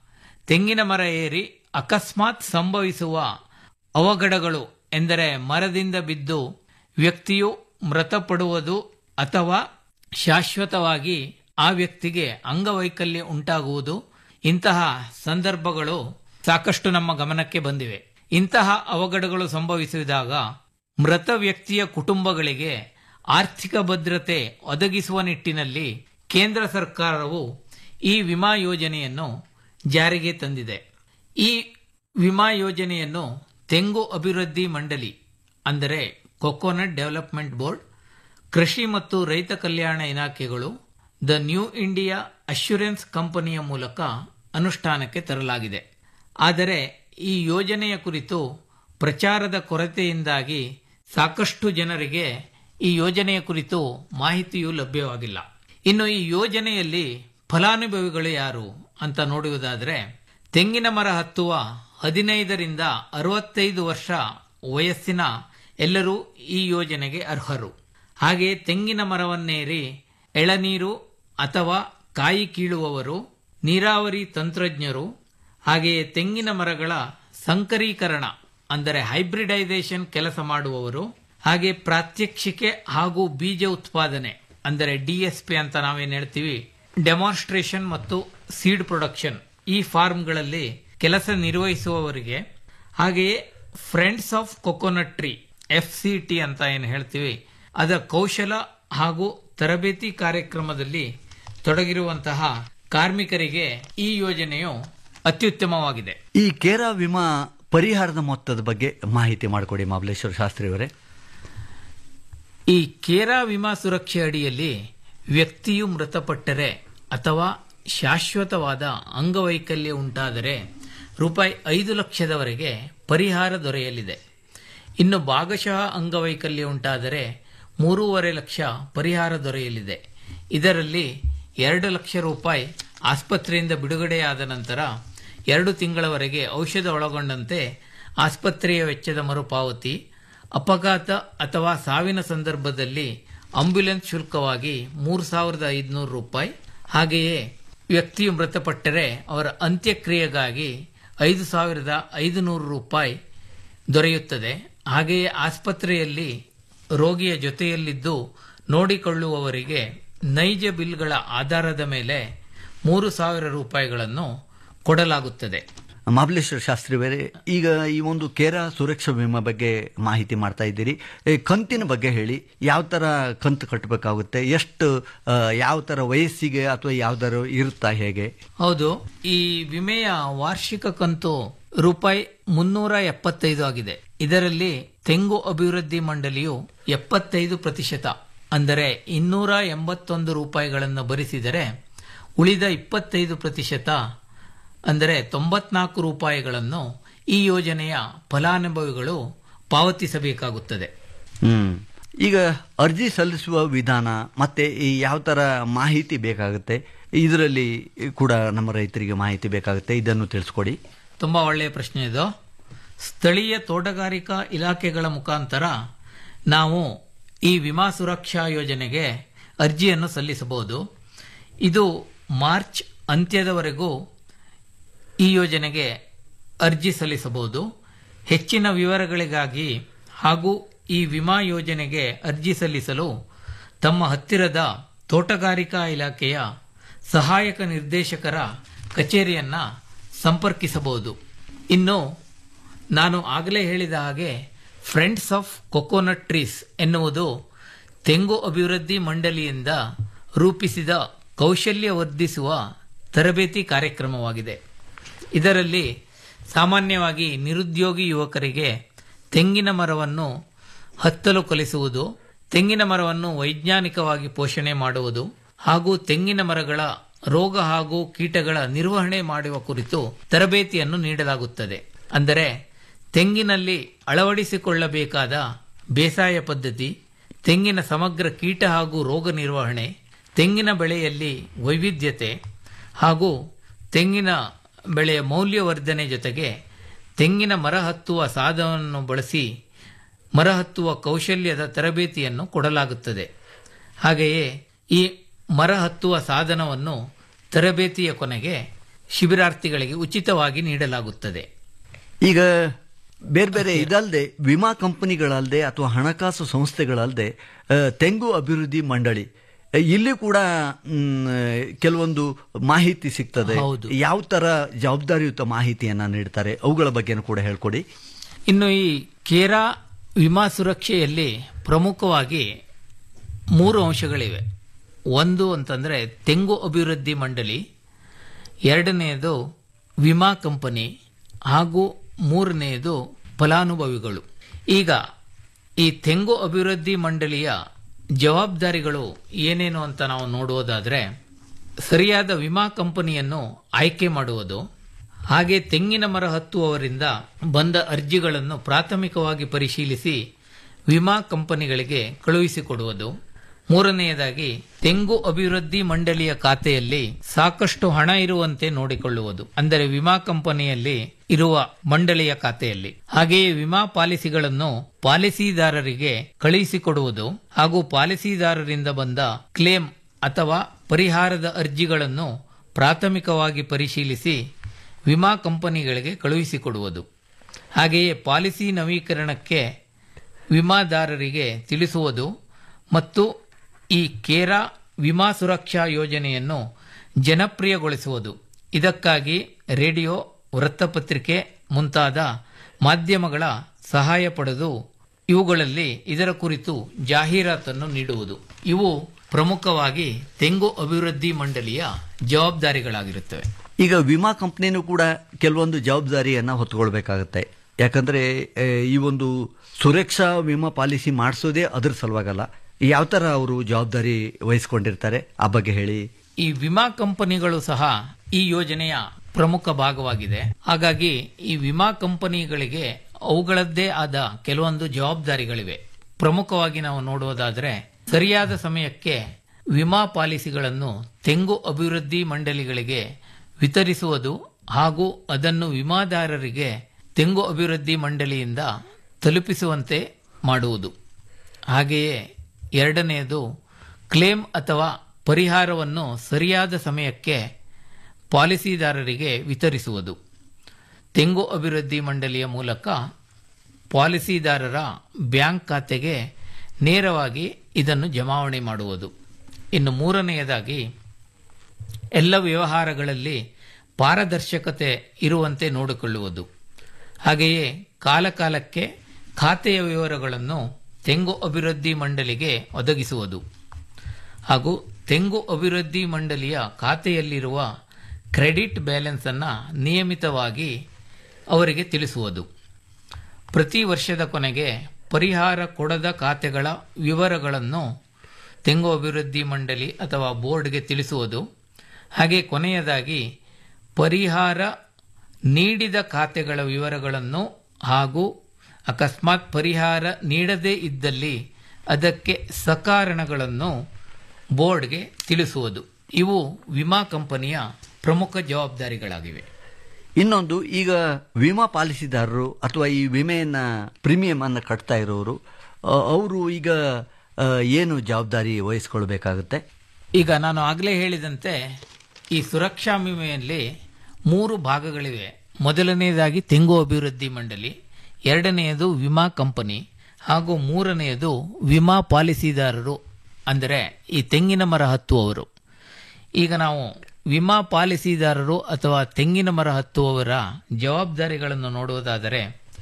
ತೆಂಗಿನ ಮರ ಏರಿ ಅಕಸ್ಮಾತ್ ಸಂಭವಿಸುವ ಅವಘಡಗಳು ಎಂದರೆ ಮರದಿಂದ ಬಿದ್ದು ವ್ಯಕ್ತಿಯು ಮೃತಪಡುವುದು ಅಥವಾ ಶಾಶ್ವತವಾಗಿ ಆ ವ್ಯಕ್ತಿಗೆ ಅಂಗವೈಕಲ್ಯ ಉಂಟಾಗುವುದು ಇಂತಹ ಸಂದರ್ಭಗಳು ಸಾಕಷ್ಟು ನಮ್ಮ ಗಮನಕ್ಕೆ ಬಂದಿವೆ ಇಂತಹ ಅವಘಡಗಳು ಸಂಭವಿಸಿದಾಗ ಮೃತ ವ್ಯಕ್ತಿಯ ಕುಟುಂಬಗಳಿಗೆ ಆರ್ಥಿಕ ಭದ್ರತೆ ಒದಗಿಸುವ ನಿಟ್ಟಿನಲ್ಲಿ ಕೇಂದ್ರ ಸರ್ಕಾರವು ಈ ವಿಮಾ ಯೋಜನೆಯನ್ನು ಜಾರಿಗೆ ತಂದಿದೆ ಈ ವಿಮಾ ಯೋಜನೆಯನ್ನು ತೆಂಗು ಅಭಿವೃದ್ಧಿ ಮಂಡಳಿ ಅಂದರೆ ಕೊಕೊನಟ್ ಡೆವಲಪ್ಮೆಂಟ್ ಬೋರ್ಡ್ ಕೃಷಿ ಮತ್ತು ರೈತ ಕಲ್ಯಾಣ ಇಲಾಖೆಗಳು ದ ನ್ಯೂ ಇಂಡಿಯಾ ಅಶ್ಯೂರೆನ್ಸ್ ಕಂಪನಿಯ ಮೂಲಕ ಅನುಷ್ಠಾನಕ್ಕೆ ತರಲಾಗಿದೆ ಆದರೆ ಈ ಯೋಜನೆಯ ಕುರಿತು ಪ್ರಚಾರದ ಕೊರತೆಯಿಂದಾಗಿ ಸಾಕಷ್ಟು ಜನರಿಗೆ ಈ ಯೋಜನೆಯ ಕುರಿತು ಮಾಹಿತಿಯೂ ಲಭ್ಯವಾಗಿಲ್ಲ ಇನ್ನು ಈ ಯೋಜನೆಯಲ್ಲಿ ಫಲಾನುಭವಿಗಳು ಯಾರು ಅಂತ ನೋಡುವುದಾದರೆ ತೆಂಗಿನ ಮರ ಹತ್ತುವ ಹದಿನೈದರಿಂದ ಅರವತ್ತೈದು ವರ್ಷ ವಯಸ್ಸಿನ ಎಲ್ಲರೂ ಈ ಯೋಜನೆಗೆ ಅರ್ಹರು ಹಾಗೆಯೇ ತೆಂಗಿನ ಮರವನ್ನೇರಿ ಎಳನೀರು ಅಥವಾ ಕಾಯಿ ಕೀಳುವವರು ನೀರಾವರಿ ತಂತ್ರಜ್ಞರು ಹಾಗೆಯೇ ತೆಂಗಿನ ಮರಗಳ ಸಂಕರೀಕರಣ ಅಂದರೆ ಹೈಬ್ರಿಡೈಸೇಷನ್ ಕೆಲಸ ಮಾಡುವವರು ಹಾಗೆ ಪ್ರಾತ್ಯಕ್ಷಿಕೆ ಹಾಗೂ ಬೀಜ ಉತ್ಪಾದನೆ ಅಂದರೆ ಡಿಎಸ್ಪಿ ಅಂತ ನಾವೇನ್ ಹೇಳ್ತೀವಿ ಡೆಮಾನ್ಸ್ಟ್ರೇಷನ್ ಮತ್ತು ಸೀಡ್ ಪ್ರೊಡಕ್ಷನ್ ಈ ಫಾರ್ಮ್ಗಳಲ್ಲಿ ಕೆಲಸ ನಿರ್ವಹಿಸುವವರಿಗೆ ಹಾಗೆಯೇ friends of coconut tree F C T ಅಂತ ಏನು ಹೇಳ್ತೀವಿ ಅದರ ಕೌಶಲ ಹಾಗೂ ತರಬೇತಿ ಕಾರ್ಯಕ್ರಮದಲ್ಲಿ ತೊಡಗಿರುವಂತಹ ಕಾರ್ಮಿಕರಿಗೆ ಈ ಯೋಜನೆಯು ಅತ್ಯುತ್ತಮವಾಗಿದೆ ಈ ಕೇರಾ ವಿಮಾ ಪರಿಹಾರದ ಮೊತ್ತದ ಬಗ್ಗೆ ಮಾಹಿತಿ ಮಾಡಿಕೊಡಿ ಮಾಬಲೇಶ್ವರ ಶಾಸ್ತ್ರಿ ಅವರೇ ಈ ಕೇರಾ ವಿಮಾ ಸುರಕ್ಷೆ ಅಡಿಯಲ್ಲಿ ವ್ಯಕ್ತಿಯು ಮೃತಪಟ್ಟರೆ ಅಥವಾ ಶಾಶ್ವತವಾದ ಅಂಗವೈಕಲ್ಯ ಉಂಟಾದರೆ ರೂಪಾಯಿ ಐದು ಲಕ್ಷದವರೆಗೆ ಪರಿಹಾರ ದೊರೆಯಲಿದೆ ಇನ್ನು ಭಾಗಶಃ ಅಂಗವೈಕಲ್ಯ ಉಂಟಾದರೆ ಮೂರೂವರೆ ಲಕ್ಷ ಪರಿಹಾರ ದೊರೆಯಲಿದೆ ಇದರಲ್ಲಿ ಎರಡು ಲಕ್ಷ ರೂಪಾಯಿ ಆಸ್ಪತ್ರೆಯಿಂದ ಬಿಡುಗಡೆಯಾದ ನಂತರ ಎರಡು ತಿಂಗಳವರೆಗೆ ಔಷಧ ಒಳಗೊಂಡಂತೆ ಆಸ್ಪತ್ರೆಯ ವೆಚ್ಚದ ಮರುಪಾವತಿ ಅಪಘಾತ ಅಥವಾ ಸಾವಿನ ಸಂದರ್ಭದಲ್ಲಿ ಆಂಬ್ಯುಲೆನ್ಸ್ ಶುಲ್ಕವಾಗಿ ಮೂರು ಸಾವಿರದ ಐದುನೂರು ರೂಪಾಯಿ ಹಾಗೆಯೇ ವ್ಯಕ್ತಿಯು ಮೃತಪಟ್ಟರೆ ಅವರ ಅಂತ್ಯಕ್ರಿಯೆಗಾಗಿ ಐದು ಸಾವಿರದ ಐದುನೂರು ರೂಪಾಯಿ ದೊರೆಯುತ್ತದೆ ಹಾಗೆಯೇ ಆಸ್ಪತ್ರೆಯಲ್ಲಿ ರೋಗಿಯ ಜೊತೆಯಲ್ಲಿದ್ದು ನೋಡಿಕೊಳ್ಳುವವರಿಗೆ ನೈಜ ಬಿಲ್ಗಳ ಆಧಾರದ ಮೇಲೆ ಮೂರು ಸಾವಿರ ರೂಪಾಯಿಗಳನ್ನು ಕೊಡಲಾಗುತ್ತದೆ ಮಾಬಲೇಶ್ವರ ಶಾಸ್ತ್ರಿ ಅವರೇ ಈಗ ಈ ಒಂದು ಕೇರಾ ಸುರಕ್ಷಾ ವಿಮಾ ಬಗ್ಗೆ ಮಾಹಿತಿ ಮಾಡ್ತಾ ಇದ್ದೀರಿ ಈ ಕಂತಿನ ಬಗ್ಗೆ ಹೇಳಿ ಯಾವ ತರ ಕಂತು ಕಟ್ಟಬೇಕಾಗುತ್ತೆ ಎಷ್ಟು ಆ, ಯಾವ ತರ ವಯಸ್ಸಿಗೆ ಅಥವಾ ಯಾವ್ದಾರು ಇರುತ್ತಾ ಹೇಗೆ ಹೌದು ಈ ವಿಮೆಯ ವಾರ್ಷಿಕ ಕಂತು ರೂಪಾಯಿ ಮುನ್ನೂರ ಎಪ್ಪತ್ತೈದು ಆಗಿದೆ ಇದರಲ್ಲಿ ತೆಂಗು ಅಭಿವೃದ್ಧಿ ಮಂಡಳಿಯು ಎಪ್ಪತ್ತೈದು ಪ್ರತಿಶತ ಅಂದರೆ ಇನ್ನೂರ ಎಂಬತ್ತೊಂದು ರೂಪಾಯಿಗಳನ್ನು ಭರಿಸಿದರೆ ಉಳಿದ ಇಪ್ಪತ್ತೈದು ಪ್ರತಿಶತ ಅಂದರೆ ತೊಂಬತ್ನಾಲ್ಕು ರೂಪಾಯಿಗಳನ್ನು ಈ ಯೋಜನೆಯ ಫಲಾನುಭವಿಗಳು ಪಾವತಿಸಬೇಕಾಗುತ್ತದೆ ಹ್ಮ್ ಈಗ ಅರ್ಜಿ ಸಲ್ಲಿಸುವ ವಿಧಾನ ಮತ್ತೆ ಈ ಯಾವ ಥರ ಮಾಹಿತಿ ಬೇಕಾಗುತ್ತೆ ಇದರಲ್ಲಿ ಕೂಡ ನಮ್ಮ ರೈತರಿಗೆ ಮಾಹಿತಿ ಬೇಕಾಗುತ್ತೆ ಇದನ್ನು ತಿಳಿಸ್ಕೊಡಿ ತುಂಬಾ ಒಳ್ಳೆಯ ಪ್ರಶ್ನೆ ಇದು ಸ್ಥಳೀಯ ತೋಟಗಾರಿಕಾ ಇಲಾಖೆಗಳ ಮುಖಾಂತರ ನಾವು ಈ ವಿಮಾ ಸುರಕ್ಷಾ ಯೋಜನೆಗೆ ಅರ್ಜಿಯನ್ನು ಸಲ್ಲಿಸಬಹುದು ಇದು ಮಾರ್ಚ್ ಅಂತ್ಯದವರೆಗೂ ಈ ಯೋಜನೆಗೆ ಅರ್ಜಿ ಸಲ್ಲಿಸಬಹುದು ಹೆಚ್ಚಿನ ವಿವರಗಳಿಗಾಗಿ ಹಾಗೂ ಈ ವಿಮಾ ಯೋಜನೆಗೆ ಅರ್ಜಿ ಸಲ್ಲಿಸಲು ತಮ್ಮ ಹತ್ತಿರದ ತೋಟಗಾರಿಕಾ ಇಲಾಖೆಯ ಸಹಾಯಕ ನಿರ್ದೇಶಕರ ಕಚೇರಿಯನ್ನ ಸಂಪರ್ಕಿಸಬಹುದು ಇನ್ನು ನಾನು ಆಗಲೇ ಹೇಳಿದ ಹಾಗೆ ಫ್ರೆಂಡ್ಸ್ ಆಫ್ ಕೊಕೋನಟ್ ಟ್ರೀಸ್ ಎನ್ನುವುದು ತೆಂಗು ಅಭಿವೃದ್ಧಿ ಮಂಡಳಿಯಿಂದ ರೂಪಿಸಿದ ಕೌಶಲ್ಯ ವರ್ಧಿಸುವ ತರಬೇತಿ ಕಾರ್ಯಕ್ರಮವಾಗಿದೆ ಇದರಲ್ಲಿ ಸಾಮಾನ್ಯವಾಗಿ ನಿರುದ್ಯೋಗಿ ಯುವಕರಿಗೆ ತೆಂಗಿನ ಮರವನ್ನು ಹತ್ತಲು ಕಲಿಸುವುದು ತೆಂಗಿನ ಮರವನ್ನು ವೈಜ್ಞಾನಿಕವಾಗಿ ಪೋಷಣೆ ಮಾಡುವುದು ಹಾಗೂ ತೆಂಗಿನ ಮರಗಳ ರೋಗ ಹಾಗೂ ಕೀಟಗಳ ನಿರ್ವಹಣೆ ಮಾಡುವ ಕುರಿತು ತರಬೇತಿಯನ್ನು ನೀಡಲಾಗುತ್ತದೆ ಅಂದರೆ ತೆಂಗಿನಲ್ಲಿ ಅಳವಡಿಸಿಕೊಳ್ಳಬೇಕಾದ ಬೇಸಾಯ ಪದ್ಧತಿ ತೆಂಗಿನ ಸಮಗ್ರ ಕೀಟ ಹಾಗೂ ರೋಗ ನಿರ್ವಹಣೆ ತೆಂಗಿನ ಬೆಳೆಯಲ್ಲಿ ವೈವಿಧ್ಯತೆ ಹಾಗೂ ತೆಂಗಿನ ಬೆಳೆಯ ಮೌಲ್ಯವರ್ಧನೆ ಜೊತೆಗೆ ತೆಂಗಿನ ಮರ ಹತ್ತುವ ಸಾಧನವನ್ನು ಬಳಸಿ ಮರ ಹತ್ತುವ ಕೌಶಲ್ಯದ ತರಬೇತಿಯನ್ನು ಕೊಡಲಾಗುತ್ತದೆ ಹಾಗೆಯೇ ಈ ಮರ ಹತ್ತುವ ಸಾಧನವನ್ನು ತರಬೇತಿಯ ಕೊನೆಗೆ ಶಿಬಿರಾರ್ಥಿಗಳಿಗೆ ಉಚಿತವಾಗಿ ನೀಡಲಾಗುತ್ತದೆ ಈಗ ಬೇರೆ ಬೇರೆ ಇದಲ್ಲದೆ ವಿಮಾ ಕಂಪನಿಗಳಲ್ಲದೆ ಅಥವಾ ಹಣಕಾಸು ಸಂಸ್ಥೆಗಳಲ್ಲದೆ ಆ, ತೆಂಗು ಅಭಿವೃದ್ಧಿ ಮಂಡಳಿ ಆ, ಇಲ್ಲಿ ಕೂಡ ಮ್, ಕೆಲವೊಂದು ಮಾಹಿತಿ ಸಿಗ್ತದೆ ಹೌದು. ಯಾವ ತರ ಜವಾಬ್ದಾರಿಯುತ ಮಾಹಿತಿಯನ್ನ ನೀಡ್ತಾರೆ ಅವುಗಳ ಬಗ್ಗೆನೂ ಕೂಡ ಹೇಳ್ಕೊಡಿ ಇನ್ನು ಈ ಕೇರಾ ವಿಮಾ ಸುರಕ್ಷೆಯಲ್ಲಿ ಪ್ರಮುಖವಾಗಿ ಮೂರು ಅಂಶಗಳಿವೆ ಒಂದು ಅಂತಂದ್ರೆ ತೆಂಗು ಅಭಿವೃದ್ಧಿ ಮಂಡಳಿ ಎರಡನೆಯದು ವಿಮಾ ಕಂಪನಿ ಹಾಗೂ ಮೂರನೆಯದು ಫಲಾನುಭವಿಗಳು ಈಗ ಈ ತೆಂಗು ಅಭಿವೃದ್ಧಿ ಮಂಡಳಿಯ ಜವಾಬ್ದಾರಿಗಳು ಏನೇನು ಅಂತ ನಾವು ನೋಡುವುದಾದ್ರೆ ಸರಿಯಾದ ವಿಮಾ ಕಂಪನಿಯನ್ನು ಆಯ್ಕೆ ಮಾಡುವುದು ಹಾಗೆ ತೆಂಗಿನ ಮರ ಹತ್ತುವವರಿಂದ ಬಂದ ಅರ್ಜಿಗಳನ್ನು ಪ್ರಾಥಮಿಕವಾಗಿ ಪರಿಶೀಲಿಸಿ ವಿಮಾ ಕಂಪನಿಗಳಿಗೆ ಕಳುಹಿಸಿಕೊಡುವುದು ಮೂರನೆಯದಾಗಿ ತೆಂಗು ಅಭಿವೃದ್ಧಿ ಮಂಡಳಿಯ ಖಾತೆಯಲ್ಲಿ ಸಾಕಷ್ಟು ಹಣ ಇರುವಂತೆ ನೋಡಿಕೊಳ್ಳುವುದು ಅಂದರೆ ವಿಮಾ ಕಂಪನಿಯಲ್ಲಿ ಇರುವ ಮಂಡಳಿಯ ಖಾತೆಯಲ್ಲಿ ಹಾಗೆಯೇ ವಿಮಾ ಪಾಲಿಸಿಗಳನ್ನು ಪಾಲಿಸಿದಾರರಿಗೆ ಕಳುಹಿಸಿಕೊಡುವುದು ಹಾಗೂ ಪಾಲಿಸಿದಾರರಿಂದ ಬಂದ ಕ್ಲೇಮ್ ಅಥವಾ ಪರಿಹಾರದ ಅರ್ಜಿಗಳನ್ನು ಪ್ರಾಥಮಿಕವಾಗಿ ಪರಿಶೀಲಿಸಿ ವಿಮಾ ಕಂಪನಿಗಳಿಗೆ ಕಳುಹಿಸಿಕೊಡುವುದು ಹಾಗೆಯೇ ಪಾಲಿಸಿ ನವೀಕರಣಕ್ಕೆ ವಿಮಾದಾರರಿಗೆ ತಿಳಿಸುವುದು ಮತ್ತು ಈ ಕೇರಾ ವಿಮಾ ಸುರಕ್ಷಾ ಯೋಜನೆಯನ್ನು ಜನಪ್ರಿಯಗೊಳಿಸುವುದು ಇದಕ್ಕಾಗಿ ರೇಡಿಯೋ ವೃತ್ತಪತ್ರಿಕೆ ಮುಂತಾದ ಮಾಧ್ಯಮಗಳ ಸಹಾಯ ಪಡೆದು ಇವುಗಳಲ್ಲಿ ಇದರ ಕುರಿತು ಜಾಹೀರಾತನ್ನು ನೀಡುವುದು ಇವು ಪ್ರಮುಖವಾಗಿ ತೆಂಗು ಅಭಿವೃದ್ಧಿ ಮಂಡಳಿಯ ಜವಾಬ್ದಾರಿಗಳಾಗಿರುತ್ತವೆ ಈಗ ವಿಮಾ ಕಂಪ್ನಿನೂ ಕೂಡ ಕೆಲವೊಂದು ಜವಾಬ್ದಾರಿಯನ್ನ ಹೊತ್ಕೊಳ್ಬೇಕಾಗತ್ತೆ ಯಾಕಂದ್ರೆ ಆ, ಈ ಒಂದು ಸುರಕ್ಷಾ ವಿಮಾ ಪಾಲಿಸಿ ಮಾಡಿಸೋದೇ ಅದ್ರ ಸಲುವಾಗಲ್ಲ ಯಾವ ತರ ಅವರು ಜವಾಬ್ದಾರಿ ವಹಿಸ್ಕೊಂಡಿರ್ತಾರೆ ಆ ಬಗ್ಗೆ ಹೇಳಿ ಈ ವಿಮಾ ಕಂಪನಿಗಳು ಸಹ ಈ ಯೋಜನೆಯ ಪ್ರಮುಖ ಭಾಗವಾಗಿದೆ ಹಾಗಾಗಿ ಈ ವಿಮಾ ಕಂಪನಿಗಳಿಗೆ ಅವುಗಳದ್ದೇ ಆದ ಕೆಲವೊಂದು ಜವಾಬ್ದಾರಿಗಳಿವೆ ಪ್ರಮುಖವಾಗಿ ನಾವು ನೋಡುವುದಾದರೆ ಸರಿಯಾದ ಸಮಯಕ್ಕೆ ವಿಮಾ ಪಾಲಿಸಿಗಳನ್ನು ತೆಂಗು ಅಭಿವೃದ್ಧಿ ಮಂಡಳಿಗಳಿಗೆ ವಿತರಿಸುವುದು ಹಾಗೂ ಅದನ್ನು ವಿಮಾದಾರರಿಗೆ ತೆಂಗು ಅಭಿವೃದ್ಧಿ ಮಂಡಳಿಯಿಂದ ತಲುಪಿಸುವಂತೆ ಮಾಡುವುದು ಹಾಗೆಯೇ ಎರಡನೆಯದು ಕ್ಲೇಮ್ ಅಥವಾ ಪರಿಹಾರವನ್ನು ಸರಿಯಾದ ಸಮಯಕ್ಕೆ ಪಾಲಿಸಿದಾರರಿಗೆ ವಿತರಿಸುವುದು ತೆಂಗು ಅಭಿವೃದ್ಧಿ ಮಂಡಳಿಯ ಮೂಲಕ ಪಾಲಿಸಿದಾರರ ಬ್ಯಾಂಕ್ ಖಾತೆಗೆ ನೇರವಾಗಿ ಇದನ್ನು ಜಮಾವಣೆ ಮಾಡುವುದು ಇನ್ನು ಮೂರನೆಯದಾಗಿ ಎಲ್ಲ ವ್ಯವಹಾರಗಳಲ್ಲಿ ಪಾರದರ್ಶಕತೆ ಇರುವಂತೆ ನೋಡಿಕೊಳ್ಳುವುದು ಹಾಗೆಯೇ ಕಾಲಕಾಲಕ್ಕೆ ಖಾತೆಯ ವಿವರಗಳನ್ನು ತೆಂಗು ಅಭಿವೃದ್ಧಿ ಮಂಡಳಿಗೆ ಒದಗಿಸುವುದು ಹಾಗೂ ತೆಂಗು ಅಭಿವೃದ್ಧಿ ಮಂಡಳಿಯ ಖಾತೆಯಲ್ಲಿರುವ ಕ್ರೆಡಿಟ್ ಬ್ಯಾಲೆನ್ಸ್ ಅನ್ನು ನಿಯಮಿತವಾಗಿ ಅವರಿಗೆ ತಿಳಿಸುವುದು ಪ್ರತಿ ವರ್ಷದ ಕೊನೆಗೆ ಪರಿಹಾರ ಕೊಡದ ಖಾತೆಗಳ ವಿವರಗಳನ್ನು ತೆಂಗು ಅಭಿವೃದ್ಧಿ ಮಂಡಳಿ ಅಥವಾ ಬೋರ್ಡ್ಗೆ ತಿಳಿಸುವುದು ಹಾಗೆ ಕೊನೆಯದಾಗಿ ಪರಿಹಾರ ನೀಡಿದ ಖಾತೆಗಳ ವಿವರಗಳನ್ನು ಹಾಗೂ ಅಕಸ್ಮಾತ್ ಪರಿಹಾರ ನೀಡದೇ ಇದ್ದಲ್ಲಿ ಅದಕ್ಕೆ ಸಕಾರಣಗಳನ್ನು ಬೋರ್ಡ್ಗೆ ತಿಳಿಸುವುದು ಇವು ವಿಮಾ ಕಂಪನಿಯ ಪ್ರಮುಖ ಜವಾಬ್ದಾರಿಗಳಾಗಿವೆ ಇನ್ನೊಂದು ಈಗ ವಿಮಾ ಪಾಲಿಸಿದಾರರು ಅಥವಾ ಈ ವಿಮೆಯನ್ನ ಪ್ರೀಮಿಯಂ ಅನ್ನು ಕಟ್ತಾ ಇರೋರು ಅವರು ಈಗ ಆ, ಏನು ಜವಾಬ್ದಾರಿ ವಹಿಸ್ಕೊಳ್ಬೇಕಾಗುತ್ತೆ ಈಗ ನಾನು ಆಗಲೇ ಹೇಳಿದಂತೆ ಈ ಸುರಕ್ಷಾ ವಿಮೆಯಲ್ಲಿ ಮೂರು ಭಾಗಗಳಿವೆ ಮೊದಲನೆಯದಾಗಿ ತೆಂಗು ಅಭಿವೃದ್ಧಿ ಮಂಡಳಿ ಎರಡನೆಯದು ವಿಮಾ ಕಂಪನಿ ಹಾಗೂ ಮೂರನೆಯದು ವಿಮಾ ಪಾಲಿಸಿದಾರರು ಅಂದರೆ ಈ ತೆಂಗಿನ ಮರ ಹತ್ತುವವರು ಈಗ ನಾವು ವಿಮಾ ಪಾಲಿಸಿದಾರರು ಅಥವಾ ತೆಂಗಿನ ಮರ ಹತ್ತುವವರ ಜವಾಬ್ದಾರಿಗಳನ್ನು ನೋಡುವುದಾದರೆ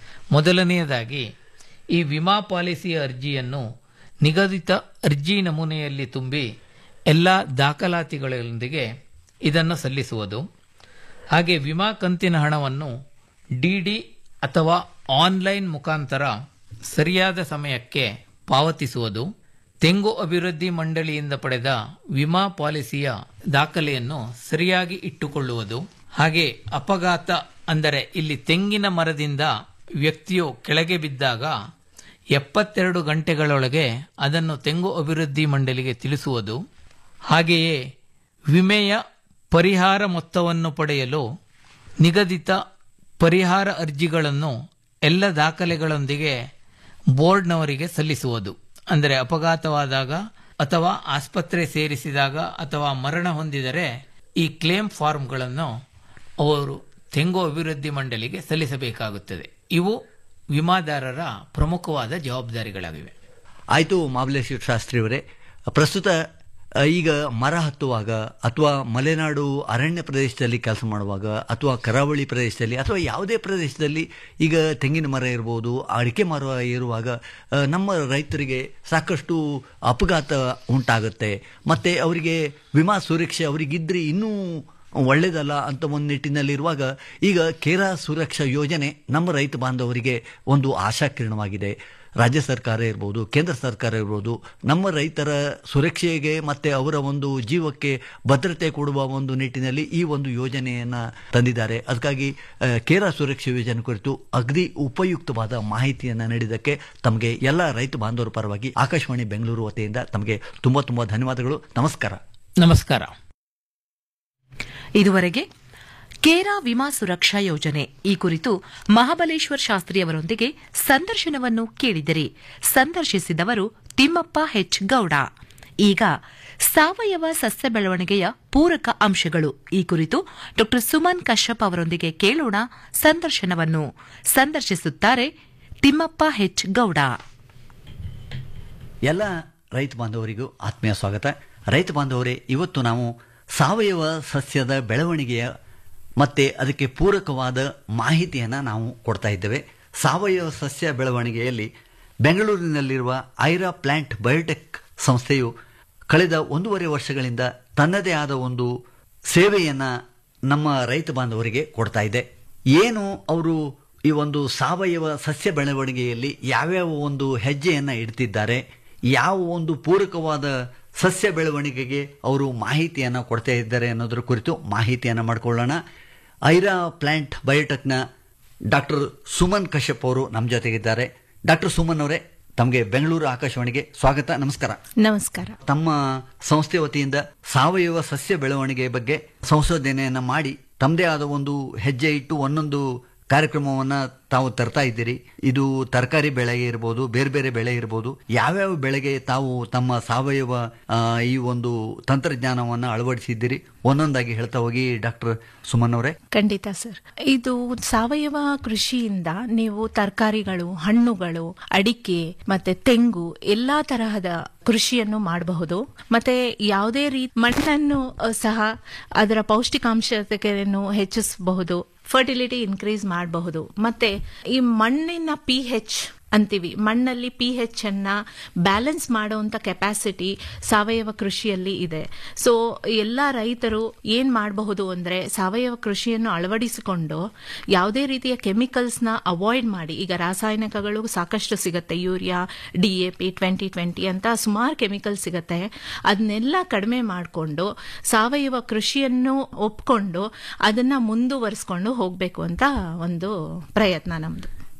ಮೊದಲನೆಯದಾಗಿ ಈ ವಿಮಾ ಪಾಲಿಸಿಯ ಅರ್ಜಿಯನ್ನು ನಿಗದಿತ ಅರ್ಜಿ ನಮೂನೆಯಲ್ಲಿ ತುಂಬಿ ಎಲ್ಲ ದಾಖಲಾತಿಗಳೊಂದಿಗೆ ಇದನ್ನು ಸಲ್ಲಿಸುವುದು ಹಾಗೆ ವಿಮಾ ಕಂತಿನ ಹಣವನ್ನು ಡಿಡಿ ಅಥವಾ ಆನ್ಲೈನ್ ಮುಖಾಂತರ ಸರಿಯಾದ ಸಮಯಕ್ಕೆ ಪಾವತಿಸುವುದು ತೆಂಗು ಅಭಿವೃದ್ಧಿ ಮಂಡಳಿಯಿಂದ ಪಡೆದ ವಿಮಾ ಪಾಲಿಸಿಯ ದಾಖಲೆಯನ್ನು ಸರಿಯಾಗಿ ಇಟ್ಟುಕೊಳ್ಳುವುದು ಹಾಗೆ ಅಪಘಾತ ಅಂದರೆ ಇಲ್ಲಿ ತೆಂಗಿನ ಮರದಿಂದ ವ್ಯಕ್ತಿಯು ಕೆಳಗೆ ಬಿದ್ದಾಗ ಎಪ್ಪತ್ತೆರಡು ಗಂಟೆಗಳೊಳಗೆ ಅದನ್ನು ತೆಂಗು ಅಭಿವೃದ್ಧಿ ಮಂಡಳಿಗೆ ತಿಳಿಸುವುದು ಹಾಗೆಯೇ ವಿಮೆಯ ಪರಿಹಾರ ಮೊತ್ತವನ್ನು ಪಡೆಯಲು ನಿಗದಿತ ಪರಿಹಾರ ಅರ್ಜಿಗಳನ್ನು ಎಲ್ಲ ದಾಖಲೆಗಳೊಂದಿಗೆ ಬೋರ್ಡ್ನವರಿಗೆ ಸಲ್ಲಿಸುವುದು ಅಂದರೆ ಅಪಘಾತವಾದಾಗ ಅಥವಾ ಆಸ್ಪತ್ರೆ ಸೇರಿಸಿದಾಗ ಅಥವಾ ಮರಣ ಹೊಂದಿದರೆ ಈ ಕ್ಲೇಮ್ ಫಾರ್ಮ್ಗಳನ್ನು ಅವರು ತೆಂಗು ಅಭಿವೃದ್ಧಿ ಮಂಡಳಿಗೆ ಸಲ್ಲಿಸಬೇಕಾಗುತ್ತದೆ ಇವು ವಿಮಾದಾರರ ಪ್ರಮುಖವಾದ ಜವಾಬ್ದಾರಿಗಳಾಗಿವೆ ಆಯಿತು ಮಾಬಲೇಶ್ವರ ಶಾಸ್ತ್ರಿಯವರೇ ಪ್ರಸ್ತುತ ಆ, ಈಗ ಮರ ಹತ್ತುವಾಗ ಅಥವಾ ಮಲೆನಾಡು ಅರಣ್ಯ ಪ್ರದೇಶದಲ್ಲಿ ಕೆಲಸ ಮಾಡುವಾಗ ಅಥವಾ ಕರಾವಳಿ ಪ್ರದೇಶದಲ್ಲಿ ಅಥವಾ ಯಾವುದೇ ಪ್ರದೇಶದಲ್ಲಿ ಈಗ ತೆಂಗಿನ ಮರ ಇರ್ಬೋದು ಅಡಿಕೆ ಮರ ಇರುವಾಗ ಆ, ನಮ್ಮ ರೈತರಿಗೆ ಸಾಕಷ್ಟು ಅಪಘಾತ ಉಂಟಾಗುತ್ತೆ ಮತ್ತು ಅವರಿಗೆ ವಿಮಾ ಸುರಕ್ಷೆ ಅವರಿಗಿದ್ರೆ ಇನ್ನೂ ಒಳ್ಳೆಯದಲ್ಲ ಅಂತ ಒಂದು ನಿಟ್ಟಿನಲ್ಲಿರುವಾಗ ಈಗ ಕೇರಾ ಸುರಕ್ಷಾ ಯೋಜನೆ ನಮ್ಮ ರೈತ ಬಾಂಧವರಿಗೆ ಒಂದು ಆಶಾಕಿರಣವಾಗಿದೆ ರಾಜ್ಯ ಸರ್ಕಾರ ಇರ್ಬೋದು ಕೇಂದ್ರ ಸರ್ಕಾರ ಇರ್ಬೋದು ನಮ್ಮ ರೈತರ ಸುರಕ್ಷೆಗೆ ಮತ್ತು ಅವರ ಒಂದು ಜೀವಕ್ಕೆ ಭದ್ರತೆ ಕೊಡುವ ಒಂದು ನಿಟ್ಟಿನಲ್ಲಿ ಈ ಒಂದು ಯೋಜನೆಯನ್ನು ತಂದಿದ್ದಾರೆ ಅದಕ್ಕಾಗಿ ಆ, ಕೇರಾ ಸುರಕ್ಷಾ ಯೋಜನೆ ಕುರಿತು ಅಗದಿ ಉಪಯುಕ್ತವಾದ ಮಾಹಿತಿಯನ್ನು ನೀಡಿದ್ದಕ್ಕೆ ತಮಗೆ ಎಲ್ಲ ರೈತ ಬಾಂಧವರ ಪರವಾಗಿ ಆಕಾಶವಾಣಿ ಬೆಂಗಳೂರು ವತಿಯಿಂದ ತಮಗೆ ತುಂಬ ತುಂಬ ಧನ್ಯವಾದಗಳು ನಮಸ್ಕಾರ ನಮಸ್ಕಾರ ಇದುವರೆಗೆ ಕೇರಾ ವಿಮಾ ಸುರಕ್ಷಾ ಯೋಜನೆ ಈ ಕುರಿತು ಮಹಾಬಲೇಶ್ವರ್ ಶಾಸ್ತ್ರಿ ಅವರೊಂದಿಗೆ ಸಂದರ್ಶನವನ್ನು ಕೇಳಿದಿರಿ ಸಂದರ್ಶಿಸಿದವರು ತಿಮ್ಮಪ್ಪ ಹೆಚ್ ಗೌಡ ಈಗ ಸಾವಯವ ಸಸ್ಯ ಬೆಳವಣಿಗೆಯ ಪೂರಕ ಅಂಶಗಳು ಈ ಕುರಿತು ಡಾ ಸುಮನ್ ಕಶ್ಯಪ್ ಅವರೊಂದಿಗೆ ಕೇಳೋಣ ಸಂದರ್ಶನವನ್ನು ಸಂದರ್ಶಿಸುತ್ತಾರೆ ತಿಮ್ಮಪ್ಪ ಹೆಚ್ ಗೌಡ ಎಲ್ಲ ರೈತ ಬಾಂಧವರಿಗೂ ಆತ್ಮೀಯ ಸ್ವಾಗತ ರೈತ ಬಾಂಧವರೇ ಇವತ್ತು ನಾವು ಸಾವಯವ ಸಸ್ಯದ ಬೆಳವಣಿಗೆಯ ಮತ್ತೆ ಅದಕ್ಕೆ ಪೂರಕವಾದ ಮಾಹಿತಿಯನ್ನು ನಾವು ಕೊಡ್ತಾ ಇದ್ದೇವೆ ಸಾವಯವ ಸಸ್ಯ ಬೆಳವಣಿಗೆಯಲ್ಲಿ ಬೆಂಗಳೂರಿನಲ್ಲಿರುವ ಐರಾ ಪ್ಲಾಂಟ್ ಬಯೋಟೆಕ್ ಸಂಸ್ಥೆಯು ಕಳೆದ ಒಂದೂವರೆ ವರ್ಷಗಳಿಂದ ತನ್ನದೇ ಆದ ಒಂದು ಸೇವೆಯನ್ನು ನಮ್ಮ ರೈತ ಬಾಂಧವರಿಗೆ ಕೊಡ್ತಾ ಇದೆ ಏನು ಅವರು ಈ ಒಂದು ಸಾವಯವ ಸಸ್ಯ ಬೆಳವಣಿಗೆಯಲ್ಲಿ ಯಾವ್ಯಾವ ಒಂದು ಹೆಜ್ಜೆಯನ್ನು ಇಡ್ತಿದ್ದಾರೆ ಯಾವ ಒಂದು ಪೂರಕವಾದ ಸಸ್ಯ ಬೆಳವಣಿಗೆಗೆ ಅವರು ಮಾಹಿತಿಯನ್ನು ಕೊಡ್ತಾ ಇದ್ದಾರೆ ಅನ್ನೋದ್ರ ಕುರಿತು ಮಾಹಿತಿಯನ್ನು ಮಾಡಿಕೊಳ್ಳೋಣ ಐರಾ ಪ್ಲಾಂಟ್ ಬಯೋಟೆಕ್ನ ಡಾಕ್ಟರ್ ಸುಮನ್ ಕಶ್ಯಪ್ ಅವರು ನಮ್ಮ ಜೊತೆಗಿದ್ದಾರೆ ಡಾಕ್ಟರ್ ಸುಮನ್ ಅವರೇ ತಮಗೆ ಬೆಂಗಳೂರು ಆಕಾಶವಾಣಿಗೆ ಸ್ವಾಗತ ನಮಸ್ಕಾರ ನಮಸ್ಕಾರ ತಮ್ಮ ಸಂಸ್ಥೆ ವತಿಯಿಂದ ಸಾವಯವ ಸಸ್ಯ ಬೆಳವಣಿಗೆ ಬಗ್ಗೆ ಸಂಶೋಧನೆಯನ್ನ ಮಾಡಿ ತಮ್ಮದೇ ಆದ ಒಂದು ಹೆಜ್ಜೆ ಇಟ್ಟು ಒಂದೊಂದು ಕಾರ್ಯಕ್ರಮವನ್ನ ತಾವು ತರ್ತಾ ಇದ್ದೀರಿ ಇದು ತರಕಾರಿ ಬೆಳೆ ಇರ್ಬೋದು ಬೇರೆ ಬೇರೆ ಬೆಳೆ ಇರ್ಬೋದು ಯಾವ್ಯಾವ ಬೆಳೆಗೆ ತಾವು ತಮ್ಮ ಸಾವಯವ ಆ, ಈ ಒಂದು ತಂತ್ರಜ್ಞಾನವನ್ನ ಅಳವಡಿಸಿದ್ದೀರಿ ಒಂದೊಂದಾಗಿ ಹೇಳ್ತಾ ಹೋಗಿ ಡಾಕ್ಟರ್ ಸುಮನ್ ಅವರೇ ಖಂಡಿತ ಸರ್ ಇದು ಸಾವಯವ ಕೃಷಿಯಿಂದ ನೀವು ತರಕಾರಿಗಳು ಹಣ್ಣುಗಳು ಅಡಿಕೆ ಮತ್ತೆ ತೆಂಗು ಎಲ್ಲಾ ತರಹದ ಕೃಷಿಯನ್ನು ಮಾಡಬಹುದು ಮತ್ತೆ ಯಾವುದೇ ರೀತಿ ಮಣ್ಣನ್ನು ಅ, ಸಹ ಅದರ ಪೌಷ್ಟಿಕಾಂಶತೆಯನ್ನು ಹೆಚ್ಚಿಸಬಹುದು ಫರ್ಟಿಲಿಟಿ ಇನ್ಕ್ರೀಸ್ ಮಾಡಬಹುದು ಮತ್ತೆ ಈ ಮಣ್ಣಿನ ಪಿ ಹೆಚ್ ಅಂತೀವಿ ಮಣ್ಣಲ್ಲಿ ಪಿ ಹೆಚ್ ಅನ್ನ ಬ್ಯಾಲೆನ್ಸ್ ಮಾಡುವಂತ ಕೆಪಾಸಿಟಿ ಸಾವಯವ ಕೃಷಿಯಲ್ಲಿ ಇದೆ ಸೊ ಎಲ್ಲ ರೈತರು ಏನ್ ಮಾಡಬಹುದು ಅಂದ್ರೆ ಸಾವಯವ ಕೃಷಿಯನ್ನು ಅಳವಡಿಸಿಕೊಂಡು ಯಾವುದೇ ರೀತಿಯ ಕೆಮಿಕಲ್ಸ್ ನ ಅವಾಯ್ಡ್ ಮಾಡಿ ಈಗ ರಾಸಾಯನಿಕಗಳು ಸಾಕಷ್ಟು ಸಿಗುತ್ತೆ urea D A P twenty twenty ಅಂತ ಸುಮಾರು ಕೆಮಿಕಲ್ ಸಿಗುತ್ತೆ ಅದನ್ನೆಲ್ಲ ಕಡಿಮೆ ಮಾಡಿಕೊಂಡು ಸಾವಯವ ಕೃಷಿಯನ್ನು ಒಪ್ಕೊಂಡು ಅದನ್ನ ಮುಂದುವರಿಸ್ಕೊಂಡು ಹೋಗ್ಬೇಕು ಅಂತ ಒಂದು ಪ್ರಯತ್ನ ನಮ್ದು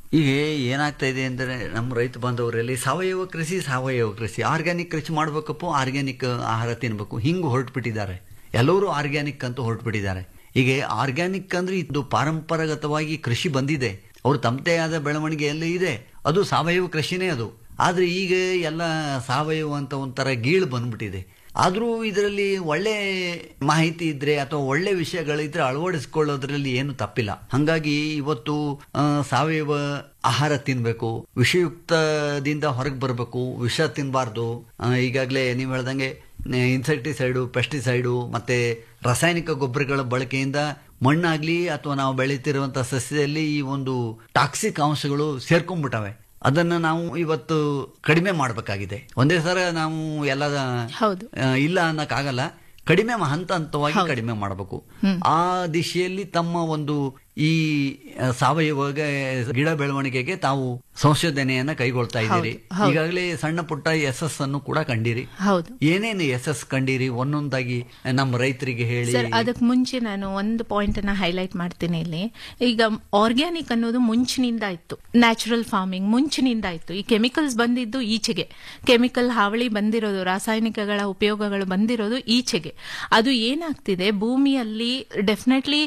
ಈಗ ಏನಾಗ್ತಾ ಇದೆ ಅಂದರೆ ನಮ್ಮ ರೈತ ಬಾಂಧವರಲ್ಲಿ ಸಾವಯವ ಕೃಷಿ ಸಾವಯವ ಕೃಷಿ ಆರ್ಗ್ಯಾನಿಕ್ ಕೃಷಿ ಮಾಡ್ಬೇಕಪ್ಪ ಆರ್ಗ್ಯಾನಿಕ್ ಆಹಾರ ತಿನ್ಬೇಕು ಹಿಂಗೆ ಹೊರಟುಬಿಟ್ಟಿದ್ದಾರೆ ಎಲ್ಲರೂ ಆರ್ಗ್ಯಾನಿಕ್ ಅಂತ ಹೊರಟುಬಿಟ್ಟಿದ್ದಾರೆ ಈಗ ಆರ್ಗ್ಯಾನಿಕ್ ಅಂದ್ರೆ ಇದು ಪಾರಂಪರಾಗತವಾಗಿ ಕೃಷಿ ಬಂದಿದೆ ಅವ್ರು ತಮ್ಮದೇ ಆದ ಬೆಳವಣಿಗೆಯಲ್ಲಿ ಇದೆ ಅದು ಸಾವಯವ ಕೃಷಿನೇ ಅದು ಆದ್ರೆ ಈಗ ಎಲ್ಲ ಸಾವಯವ ಅಂತ ಒಂಥರ ಗೀಳು ಬಂದ್ಬಿಟ್ಟಿದೆ ಆದರೂ ಇದರಲ್ಲಿ ಒಳ್ಳೆ ಮಾಹಿತಿ ಇದ್ರೆ ಅಥವಾ ಒಳ್ಳೆ ವಿಷಯಗಳಿದ್ರೆ ಅಳವಡಿಸ್ಕೊಳ್ಳೋದ್ರಲ್ಲಿ ಏನು ತಪ್ಪಿಲ್ಲ ಹಂಗಾಗಿ ಇವತ್ತು ಆ, ಸಾವಯವ ಆಹಾರ ತಿನ್ಬೇಕು ವಿಷಯುಕ್ತದಿಂದ ಹೊರಗೆ ಬರಬೇಕು ವಿಷ ತಿನ್ನಬಾರ್ದು ಈಗಾಗಲೇ ನೀವು ಹೇಳ್ದಂಗೆ ಇನ್ಸೆಕ್ಟಿಸೈಡು ಪೆಸ್ಟಿಸೈಡು ಮತ್ತೆ ರಾಸಾಯನಿಕ ಗೊಬ್ಬರಗಳ ಬಳಕೆಯಿಂದ ಮಣ್ಣಾಗ್ಲಿ ಅಥವಾ ನಾವು ಬೆಳೀತಿರುವಂತ ಸಸ್ಯದಲ್ಲಿ ಈ ಒಂದು ಟಾಕ್ಸಿಕ್ ಅಂಶಗಳು ಸೇರ್ಕೊಂಡ್ಬಿಟ್ಟವೆ ಅದನ್ನ ನಾವು ಇವತ್ತು ಕಡಿಮೆ ಮಾಡಬೇಕಾಗಿದೆ ಒಂದೇ ಸಲ ನಾವು ಎಲ್ಲ ಹೌದು ಆ, ಇಲ್ಲ ಅನ್ನಕ್ಕಾಗಲ್ಲ ಕಡಿಮೆ ಮ- ಹಂತ ಹಂತವಾಗಿ ಕಡಿಮೆ ಮಾಡಬೇಕು ಆ ದಿಶೆಯಲ್ಲಿ ತಮ್ಮ ಒಂದು ಈ ಆ, ಸಾವಯವ ಗಿಡ ಬೆಳವಣಿಗೆಗೆ ತಾವು ಸಂಶೋಧನೆಯನ್ನ ಕೈಗೊಳ್ತಾ ಇದ್ದೀರಿ ಈಗಾಗಲೇ ಸಣ್ಣ ಪುಟ್ಟ ಎಸ್ ಎಸ್ ಅನ್ನು ಕೂಡ ಕಂಡಿರಿ ಹೌದು ಏನೇನು ಎಸ್ ಎಸ್ ಕಂಡಿರಿ ಒಂದೊಂದಾಗಿ ನಮ್ಮ ರೈತರಿಗೆ ಹೇಳಿ ಸರ್ ಅದಕ್ಕೆ ಮುಂಚೆ ನಾನು ಒಂದು ಪಾಯಿಂಟ್ ಅನ್ನ ಹೈಲೈಟ್ ಮಾಡ್ತೀನಿ ಇಲ್ಲಿ ಈಗ ಆರ್ಗ್ಯಾನಿಕ್ ಅನ್ನೋದು ಮುಂಚಿನಿಂದ ಇತ್ತು ನ್ಯಾಚುರಲ್ ಫಾರ್ಮಿಂಗ್ ಮುಂಚಿನಿಂದ ಇತ್ತು ಈ ಕೆಮಿಕಲ್ಸ್ ಬಂದಿದ್ದು ಈಚೆಗೆ ಕೆಮಿಕಲ್ ಹಾವಳಿ ಬಂದಿರೋದು ರಾಸಾಯನಿಕಗಳ ಉಪಯೋಗಗಳು ಬಂದಿರೋದು ಈಚೆಗೆ ಅದು ಏನಾಗ್ತಿದೆ ಭೂಮಿಯಲ್ಲಿ ಡೆಫಿನೆಟ್ಲಿ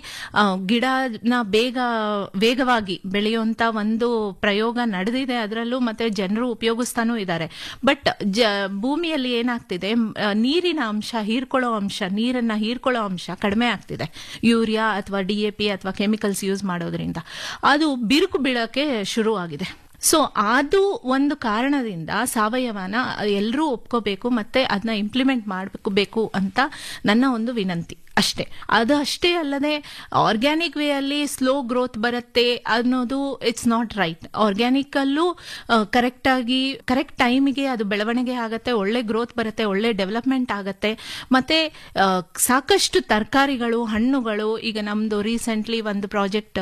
ಗಿಡನ ಬೇಗ ವೇಗವಾಗಿ ಬೆಳೆಯುವಂತ ಒಂದು ಪ್ರಯೋಗ ನಡೆದಿದೆ ಅದರಲ್ಲೂ ಮತ್ತೆ ಜನರು ಉಪಯೋಗಿಸ್ತಾನೂ ಇದ್ದಾರೆ ಬಟ್ ಜ ಭೂಮಿಯಲ್ಲಿ ಏನಾಗ್ತಿದೆ ಮ್, ಆ, ನೀರಿನ ಅಂಶ ಹೀರ್ಕೊಳ್ಳೋ ಅಂಶ ನೀರನ್ನ ಹೀರ್ಕೊಳ್ಳೋ ಅಂಶ ಕಡಿಮೆ ಆಗ್ತಿದೆ ಯೂರಿಯಾ ಅಥವಾ ಡಿ ಎ ಪಿ ಅಥವಾ ಕೆಮಿಕಲ್ಸ್ ಯೂಸ್ ಮಾಡೋದ್ರಿಂದ ಅದು ಬಿರುಕು ಬೀಳಕ್ಕೆ ಶುರು ಆಗಿದೆ ಸೊ ಅದು ಒಂದು ಕಾರಣದಿಂದ ಸಾವಯವನ ಎಲ್ಲರೂ ಒಪ್ಕೋಬೇಕು ಮತ್ತೆ ಅದನ್ನ ಇಂಪ್ಲಿಮೆಂಟ್ ಮಾಡಬೇಕು ಬೇಕು ಅಂತ ನನ್ನ ಒಂದು ವಿನಂತಿ ಅಷ್ಟೇ ಅದು ಅಷ್ಟೇ ಅಲ್ಲದೆ ಆರ್ಗ್ಯಾನಿಕ್ ವೇ ಅಲ್ಲಿ ಸ್ಲೋ ಗ್ರೋತ್ ಬರುತ್ತೆ ಅನ್ನೋದು ಇಟ್ಸ್ ನಾಟ್ ರೈಟ್ ಆರ್ಗ್ಯಾನಿಕ್ ಅಲ್ಲೂ ಕರೆಕ್ಟ್ ಆಗಿ ಕರೆಕ್ಟ್ ಟೈಮಿಗೆ ಅದು ಬೆಳವಣಿಗೆ ಆಗುತ್ತೆ ಒಳ್ಳೆ ಗ್ರೋತ್ ಬರುತ್ತೆ ಒಳ್ಳೆ ಡೆವಲಪ್ಮೆಂಟ್ ಆಗುತ್ತೆ ಮತ್ತೆ ಆ, ಸಾಕಷ್ಟು ತರಕಾರಿಗಳು ಹಣ್ಣುಗಳು ಈಗ ನಮ್ದು ರೀಸೆಂಟ್ಲಿ ಒಂದು ಪ್ರಾಜೆಕ್ಟ್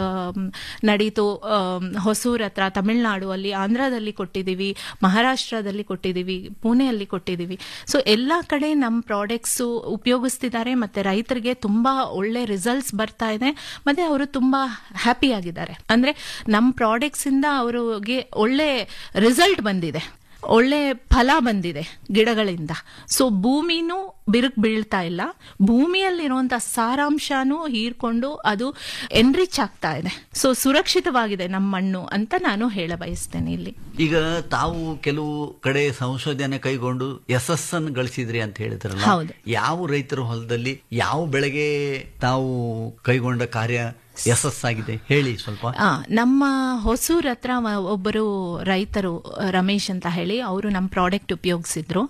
ನಡೀತು ಆಮ್, ಹೊಸೂರ್ ಹತ್ರ ತಮಿಳ್ನಾಡು ಅಲ್ಲಿ ಆಂಧ್ರದಲ್ಲಿ ಕೊಟ್ಟಿದ್ದೀವಿ ಮಹಾರಾಷ್ಟ್ರದಲ್ಲಿ ಕೊಟ್ಟಿದ್ದೀವಿ ಪುಣೆಯಲ್ಲಿ ಕೊಟ್ಟಿದ್ದೀವಿ ಸೊ ಎಲ್ಲಾ ಕಡೆ ನಮ್ಮ ಪ್ರಾಡಕ್ಟ್ಸ್ ಉಪಯೋಗಿಸ್ತಿದ್ದಾರೆ ಮತ್ತೆ ರೈತರಿಗೆ ತುಂಬಾ ಒಳ್ಳೆ ರಿಸಲ್ಟ್ಸ್ ಬರ್ತಾ ಇದೆ ಮತ್ತೆ ಅವರು ತುಂಬಾ ಹ್ಯಾಪಿ ಆಗಿದ್ದಾರೆ ಅಂದ್ರೆ ನಮ್ಮ ಪ್ರಾಡಕ್ಟ್ಸ್ ಇಂದ ಅವರಿಗೆ ಒಳ್ಳೆ ರಿಸಲ್ಟ್ ಬಂದಿದೆ ಒಳ್ಳೆ ಫಲ ಬಂದಿದೆ ಗಿಡಗಳಿಂದ ಸೊ ಭೂಮಿನೂ ಬಿರುಕು ಬೀಳ್ತಾ ಇಲ್ಲ ಭೂಮಿಯಲ್ಲಿರುವಂತ ಸಾರಾಂಶನೂ ಹೀರ್ಕೊಂಡು ಅದು ಎನ್ರಿಚ್ ಆಗ್ತಾ ಇದೆ ಸೊ ಸುರಕ್ಷಿತವಾಗಿದೆ ನಮ್ಮ ಮಣ್ಣು ಅಂತ ನಾನು ಹೇಳ ಬಯಸ್ತೇನೆ ಇಲ್ಲಿ ಈಗ ತಾವು ಕೆಲವು ಕಡೆ ಸಂಶೋಧನೆ ಕೈಗೊಂಡು ಎಸ್ ಎಸ್ ಅನ್ನು ಗಳಿಸಿದ್ರಿ ಅಂತ ಹೇಳಿದ್ರಲ್ಲ ಹೌದು. ಯಾವ ರೈತರ ಹೊಲದಲ್ಲಿ ಯಾವ ಬೆಳೆಗೆ ತಾವು ಕೈಗೊಂಡ ಕಾರ್ಯ ಯಶಸ್ಸಾಗಿದೆ ಹೇಳಿ ಸ್ವಲ್ಪ ಆ, ನಮ್ಮ ಹೊಸೂರ್ ಹತ್ರ ವ- ಒಬ್ಬರು ರೈತರು ಆ, ರಮೇಶ್ ಅಂತ ಹೇಳಿ ಅವರು ನಮ್ಮ ಪ್ರಾಡಕ್ಟ್ ಉಪಯೋಗಿಸಿದ್ರು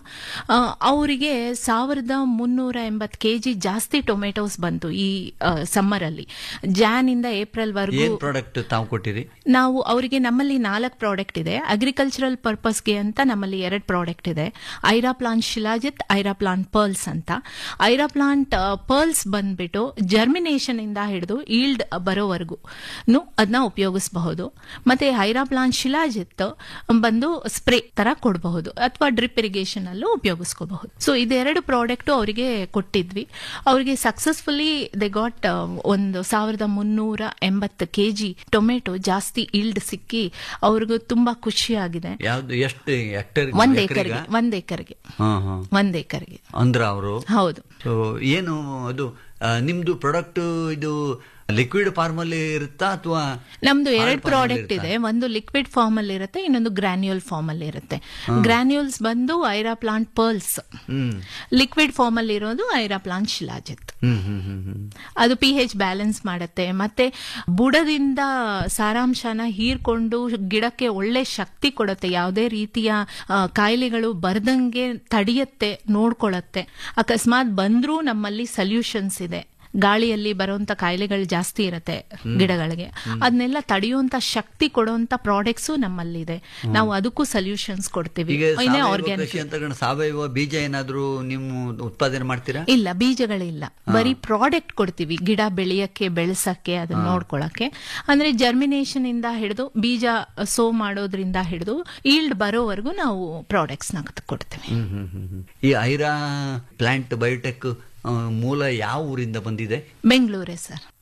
ಅವರಿಗೆ ಸಾವಿರದ ಮುನ್ನೂರ ಎಂಬತ್ತು ಕೆಜಿ ಜಾಸ್ತಿ ಟೊಮೆಟೊಸ್ ಬಂತು ಈ ಸಮ್ಮರ್ ಅಲ್ಲಿ ಜಾನ್ ಇಂದ ಏಪ್ರಿಲ್ ವರೆಗೂ ಏನ್ ಪ್ರಾಡಕ್ಟ್ ತಾವು ಕೊಟ್ಟಿರಿ ನಾವು ಅವರಿಗೆ ನಮ್ಮಲ್ಲಿ ನಾಲ್ಕು ಪ್ರಾಡಕ್ಟ್ ಇದೆ ಅಗ್ರಿಕಲ್ಚರಲ್ ಪರ್ಪಸ್ಗೆ ಅಂತ ನಮ್ಮಲ್ಲಿ ಎರಡು ಪ್ರಾಡಕ್ಟ್ ಇದೆ Aira plant Shilajit Aira plant pearls ಅಂತ ಐರಾ ಪ್ಲಾಂಟ್ ಪರ್ಲ್ಸ್ ಬಂದ್ಬಿಟ್ಟು ಜರ್ಮಿನೇಷನ್ ಇಂದ ಹಿಡಿದು ಈಲ್ಡ್ ಬರೋವರೆಗೂ ಅದನ್ನ ಉಪಯೋಗಿಸಬಹುದು ಮತ್ತೆ ಐರಾ ಪ್ಲಾಂಟ್ ಶಿಲಾಜಿತ್ ಬಂದು ಸ್ಪ್ರೇ ತರ ಕೊಡಬಹುದು ಅಥವಾ ಡ್ರಿಪ್ ಇರಿಗೇಷನ್ ಅಲ್ಲೂ ಉಪಯೋಗಿಸ್ಕೋಬಹುದು ಸೊ ಇದೆರಡು ಪ್ರಾಡಕ್ಟ್ ಅವರಿಗೆ ಕೊಟ್ಟಿದ್ವಿ ಅವರಿಗೆ ಸಕ್ಸಸ್ಫುಲಿ ದೆ ಗಾಟ್ ಒಂದು ಸಾವಿರದ ಮುನ್ನೂರ ಎಂಬತ್ತು ಕೆಜಿ ಟೊಮೆಟೊ ಜಾಸ್ತಿ ಇಲ್ಡ್ ಸಿಕ್ಕಿ ಅವ್ರಿಗೂ ತುಂಬಾ ಖುಷಿಯಾಗಿದೆ ಯಾವ್ದು ಎಷ್ಟು ಹೆಕ್ಟೇರ್ ಒಂದ್ ಏಕರ್ಗೆ ಒಂದ್ ಏಕರ್ಗೆ ಹಾ ಹಾ ಒಂದ್ ಏಕರ್ಗೆ ಅಂದ್ರ ಅವರು ಹೌದು ಸೊ ಏನು ಅದು ಆ, ನಿಮ್ದು ಪ್ರಾಡಕ್ಟ್ ಇದು ಲಿಕ್ವಿಡ್ ಫಾರ್ಮ್ ಅಲ್ಲಿ ಇರುತ್ತಾ ಅಥವಾ ನಮ್ದು ಎರಡು ಪ್ರಾಡಕ್ಟ್ ಇದೆ ಒಂದು ಲಿಕ್ವಿಡ್ ಫಾರ್ಮ್ ಅಲ್ಲಿ ಇರುತ್ತೆ ಇನ್ನೊಂದು ಗ್ರಾನ್ಯೂಲ್ ಫಾರ್ಮ್ ಅಲ್ಲಿ ಇರುತ್ತೆ ಗ್ರಾನ್ಯೂಲ್ಸ್ ಬಂದು ಐರಾ ಪ್ಲಾಂಟ್ ಪರ್ಲ್ಸ್ ಹ್ಮ್ ಲಿಕ್ವಿಡ್ ಫಾರ್ಮ್ ಅಲ್ಲಿ ಇರೋದು ಐರಾ ಪ್ಲಾಂಟ್ ಶಿಲಾಜಿತ್ ಹ್ಮ್ ಹ್ಮ್ ಹ್ಮ್ ಹ್ಮ್ ಅದು ಪಿ ಹೆಚ್ ಬ್ಯಾಲೆನ್ಸ್ ಮಾಡುತ್ತೆ ಮತ್ತೆ ಬುಡದಿಂದ ಸಾರಾಂಶನ ಹೀರ್ಕೊಂಡು ಗಿಡಕ್ಕೆ ಒಳ್ಳೆ ಶಕ್ತಿ ಕೊಡುತ್ತೆ ಯಾವುದೇ ರೀತಿಯ ಆ, ಕಾಯಿಲೆಗಳು ಬರ್ದಂಗೆ ತಡೆಯುತ್ತೆ ನೋಡ್ಕೊಳತ್ತೆ ಅಕಸ್ಮಾತ್ ಬಂದ್ರೂ ನಮ್ಮಲ್ಲಿ ಸೊಲ್ಯೂಷನ್ಸ್ ಇದೆ ಗಾಳಿಯಲ್ಲಿ ಬರುವಂತ ಕಾಯಿಲೆಗಳು ಜಾಸ್ತಿ ಇರುತ್ತೆ ಗಿಡಗಳಿಗೆ ಅದನ್ನೆಲ್ಲ ತಡೆಯುವಂತ ಶಕ್ತಿ ಕೊಡುವಂತ ಪ್ರಾಡಕ್ಟ್ಸ್ ನಮ್ಮಲ್ಲಿದೆ ನಾವು ಅದಕ್ಕೂ ಸೊಲ್ಯೂಷನ್ಸ್ ಕೊಡ್ತೀವಿ ಈಗ ಇನ್ನೇ ಸಾವಯವ ಆರ್ಗ್ಯಾನಿಕ್ ಕೃಷಿ ಅಂತ ಕಂಡು ಸಾವಯವ ಬೀಜ ಏನಾದ್ರೂ ನೀವು ಉತ್ಪಾದನೆ ಮಾಡ್ತೀರಾ ಇಲ್ಲ ಬೀಜಗಳಿಲ್ಲ ಬರೀ ಪ್ರಾಡಕ್ಟ್ ಕೊಡ್ತೀವಿ ಗಿಡ ಬೆಳೆಯಕ್ಕೆ ಬೆಳೆಸಕ್ಕೆ ಅದನ್ನ ನೋಡ್ಕೊಳಕ್ಕೆ ಅಂದ್ರೆ ಜರ್ಮಿನೇಷನ್ ಇಂದ ಹಿಡಿದು ಬೀಜ ಸೋ ಮಾಡೋದ್ರಿಂದ ಹಿಡಿದು ಈಲ್ಡ್ ಬರೋವರೆಗೂ ನಾವು ಪ್ರಾಡಕ್ಟ್ಸ್ ನ ಕೊಡ್ತೀವಿ ಹ್ಮ್ ಹ್ಮ್ ಹ್ಮ್ ಹ್ಮ್. ಈ ಐರಾ ಪ್ಲಾಂಟ್ ಬಯೋಟೆಕ್ ಆ, ಮೂಲ ಯಾವ ಊರಿಂದ ಬಂದಿದೆ ಬೆಂಗಳೂರೇ ಸರ್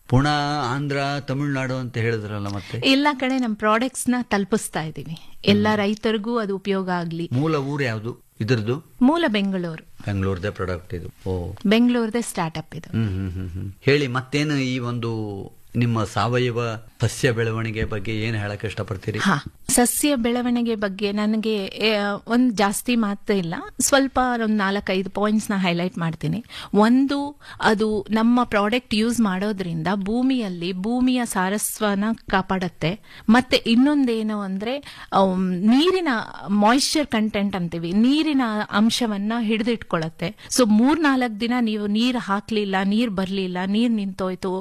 ಪುಣೆ ಆಂಧ್ರ ತಮಿಳುನಾಡು ಅಂತ ಹೇಳಿದ್ರಲ್ಲ ಮತ್ತೆ ಎಲ್ಲಾ ಕಡೆ ನಮ್ಮ ಪ್ರಾಡಕ್ಟ್ಸ್ ನ ತಲುಪಿಸ್ತಾ ಇದೀವಿ ಎಲ್ಲಾ ರೈತರಿಗೂ ಅದು ಉಪಯೋಗ ಆಗ್ಲಿ ಮೂಲ ಊರು ಯಾವುದು ಇದ್ರದ್ದು ಮೂಲ ಬೆಂಗಳೂರು ಬೆಂಗಳೂರದೇ ಪ್ರಾಡಕ್ಟ್ ಇದು ಓ ಬೆಂಗಳೂರದೇ ಸ್ಟಾರ್ಟ್ಅಪ್ ಇದು ಹ್ಮ್ ಹ್ಮ್ ಹ್ಮ್ ಹ್ಮ್ ಹೇಳಿ ಮತ್ತೇನು ಈ ಒಂದು ನಿಮ್ಮ ಸಾವಯವ ಸಸ್ಯ ಬೆಳವಣಿಗೆ ಬಗ್ಗೆ ಏನು ಹೇಳಕ್ ಇಷ್ಟಪಡ್ತೀರಿ ಹಾ ಸಸ್ಯ ಬೆಳವಣಿಗೆ ಬಗ್ಗೆ ನನಗೆ ಒಂದು ಜಾಸ್ತಿ ಮಾತು ಇಲ್ಲ ಸ್ವಲ್ಪ ಒಂದು ನಾಲ್ಕೈದು ಪಾಯಿಂಟ್ಸ್ ನ ಹೈಲೈಟ್ ಮಾಡ್ತೀನಿ ಒಂದು ಅದು ನಮ್ಮ ಪ್ರಾಡಕ್ಟ್ ಯೂಸ್ ಮಾಡೋದ್ರಿಂದ ಭೂಮಿಯಲ್ಲಿ ಭೂಮಿಯ ಸಾರಸ್ವನ ಕಾಪಾಡುತ್ತೆ ಮತ್ತೆ ಇನ್ನೊಂದೇನು ಅಂದ್ರೆ ಅಮ್, ನೀರಿನ ಮಾಯಿಶ್ಚರ್ ಕಂಟೆಂಟ್ ಅಂತೀವಿ ನೀರಿನ ಅಂಶವನ್ನ ಹಿಡಿದಿಟ್ಕೊಳ್ಳುತ್ತೆ ಸೊ ಮೂರ್ ನಾಲ್ಕು ದಿನ ನೀವು ನೀರು ಹಾಕ್ಲಿಲ್ಲ ನೀರ್ ಬರ್ಲಿಲ್ಲ ನೀರ್ ನಿಂತೋಯ್ತು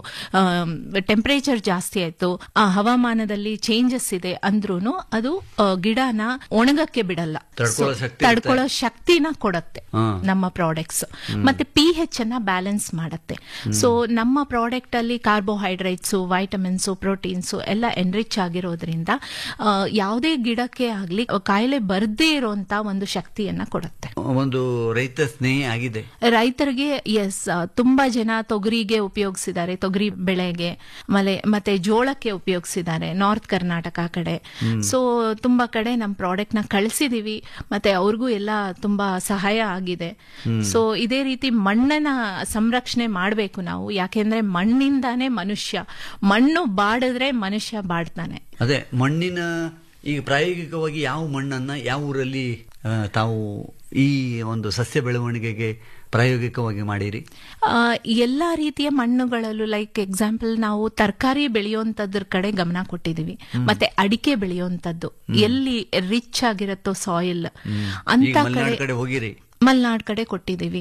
ಟೆಂಪರೇಚರ್ ಜಾಸ್ತಿ ಆಯ್ತು ಆ ಹವಾಮಾನದಲ್ಲಿ ಚೇಂಜಸ್ ಇದೆ ಅಂದ್ರೂನು ಅದು ಆ, ಗಿಡನ ಒಣಗಕ್ಕೆ ಬಿಡಲ್ಲ ತಡ್ಕೊಳ್ಳೋ So, ಶಕ್ತಿ ತಡ್ಕೊಳ್ಳೋ ಶಕ್ತಿನ ಕೊಡತ್ತೆ ಹಾ. ನಮ್ಮ ಪ್ರಾಡಕ್ಟ್ಸ್ ಮತ್ತೆ ಪಿ ಹೆಚ್ ಅನ್ನ ಬ್ಯಾಲೆನ್ಸ್ ಮಾಡತ್ತೆ ಸೊ ನಮ್ಮ ಪ್ರಾಡಕ್ಟ್ ಅಲ್ಲಿ ಕಾರ್ಬೋಹೈಡ್ರೇಟ್ಸ್ ವೈಟಮಿನ್ಸ್ ಪ್ರೋಟೀನ್ಸ್ ಎಲ್ಲ ಎನ್ರಿಚ್ ಆಗಿರೋದ್ರಿಂದ ಆ, ಯಾವುದೇ ಗಿಡಕ್ಕೆ ಆಗ್ಲಿ ಕಾಯಿಲೆ ಬರ್ದೇ ಇರುವಂತ ಒಂದು ಶಕ್ತಿಯನ್ನ ಕೊಡುತ್ತೆ ಒಂದು ರೈತ ಸ್ನೇಹಿ ಆಗಿದೆ ರೈತರಿಗೆ ಎಸ್ ತುಂಬಾ ಜನ ತೊಗರಿಗೆ ಉಪಯೋಗಿಸಿದ್ದಾರೆ ತೊಗರಿ ಬೆಳೆಗೆ ಮಲೆ ಮತ್ತೆ ಜೋಳಕ್ಕೆ ಉಪಯೋಗಿಸಿದ್ದಾರೆ ನಾರ್ತ್ ಕರ್ನಾಟಕ ಕಡೆ ಸೊ ತುಂಬಾ ಕಡೆ ನಮ್ಮ ಪ್ರಾಡಕ್ಟ್ ನ ಕಳಿಸಿದೀವಿ ಮತ್ತೆ ಅವ್ರಿಗೂ ಎಲ್ಲ ತುಂಬಾ ಸಹಾಯ ಆಗಿದೆ ಸೊ ಇದೇ ರೀತಿ ಮಣ್ಣನ್ನ ಸಂರಕ್ಷಣೆ ಮಾಡಬೇಕು ನಾವು ಯಾಕೆಂದ್ರೆ ಮಣ್ಣಿಂದಾನೇ ಮನುಷ್ಯ ಮಣ್ಣು ಬಾಡಿದ್ರೆ ಮನುಷ್ಯ ಬಾಡ್ತಾನೆ ಅದೇ ಮಣ್ಣಿನ ಈಗ ಪ್ರಾಯೋಗಿಕವಾಗಿ ಯಾವ ಮಣ್ಣನ್ನ ಯಾವ ಊರಲ್ಲಿ ಆ, ತಾವು ಈ ಒಂದು ಸಸ್ಯ ಬೆಳವಣಿಗೆಗೆ ಪ್ರಾಯೋಗಿಕವಾಗಿ ಮಾಡಿರಿ ಆ, ಎಲ್ಲಾ ರೀತಿಯ ಮಣ್ಣುಗಳಲ್ಲೂ ಲೈಕ್ ಎಕ್ಸಾಂಪಲ್ ನಾವು ತರಕಾರಿ ಬೆಳೆಯುವಂತದ್ರ ಕಡೆ ಗಮನ ಕೊಟ್ಟಿದೀವಿ ಮತ್ತೆ ಅಡಿಕೆ ಬೆಳೆಯುವಂತದ್ದು ಎಲ್ಲಿ ರಿಚ್ ಆಗಿರುತ್ತೋ ಸಾಯಿಲ್ ಅಂತ ಈಗ ಮಲೆನಾಡು ಕಡೆ ಕಡೆ ಹೋಗಿರಿ ಮಲ್ನಾಡ್ ಕಡೆ ಕೊಟ್ಟಿದೀವಿ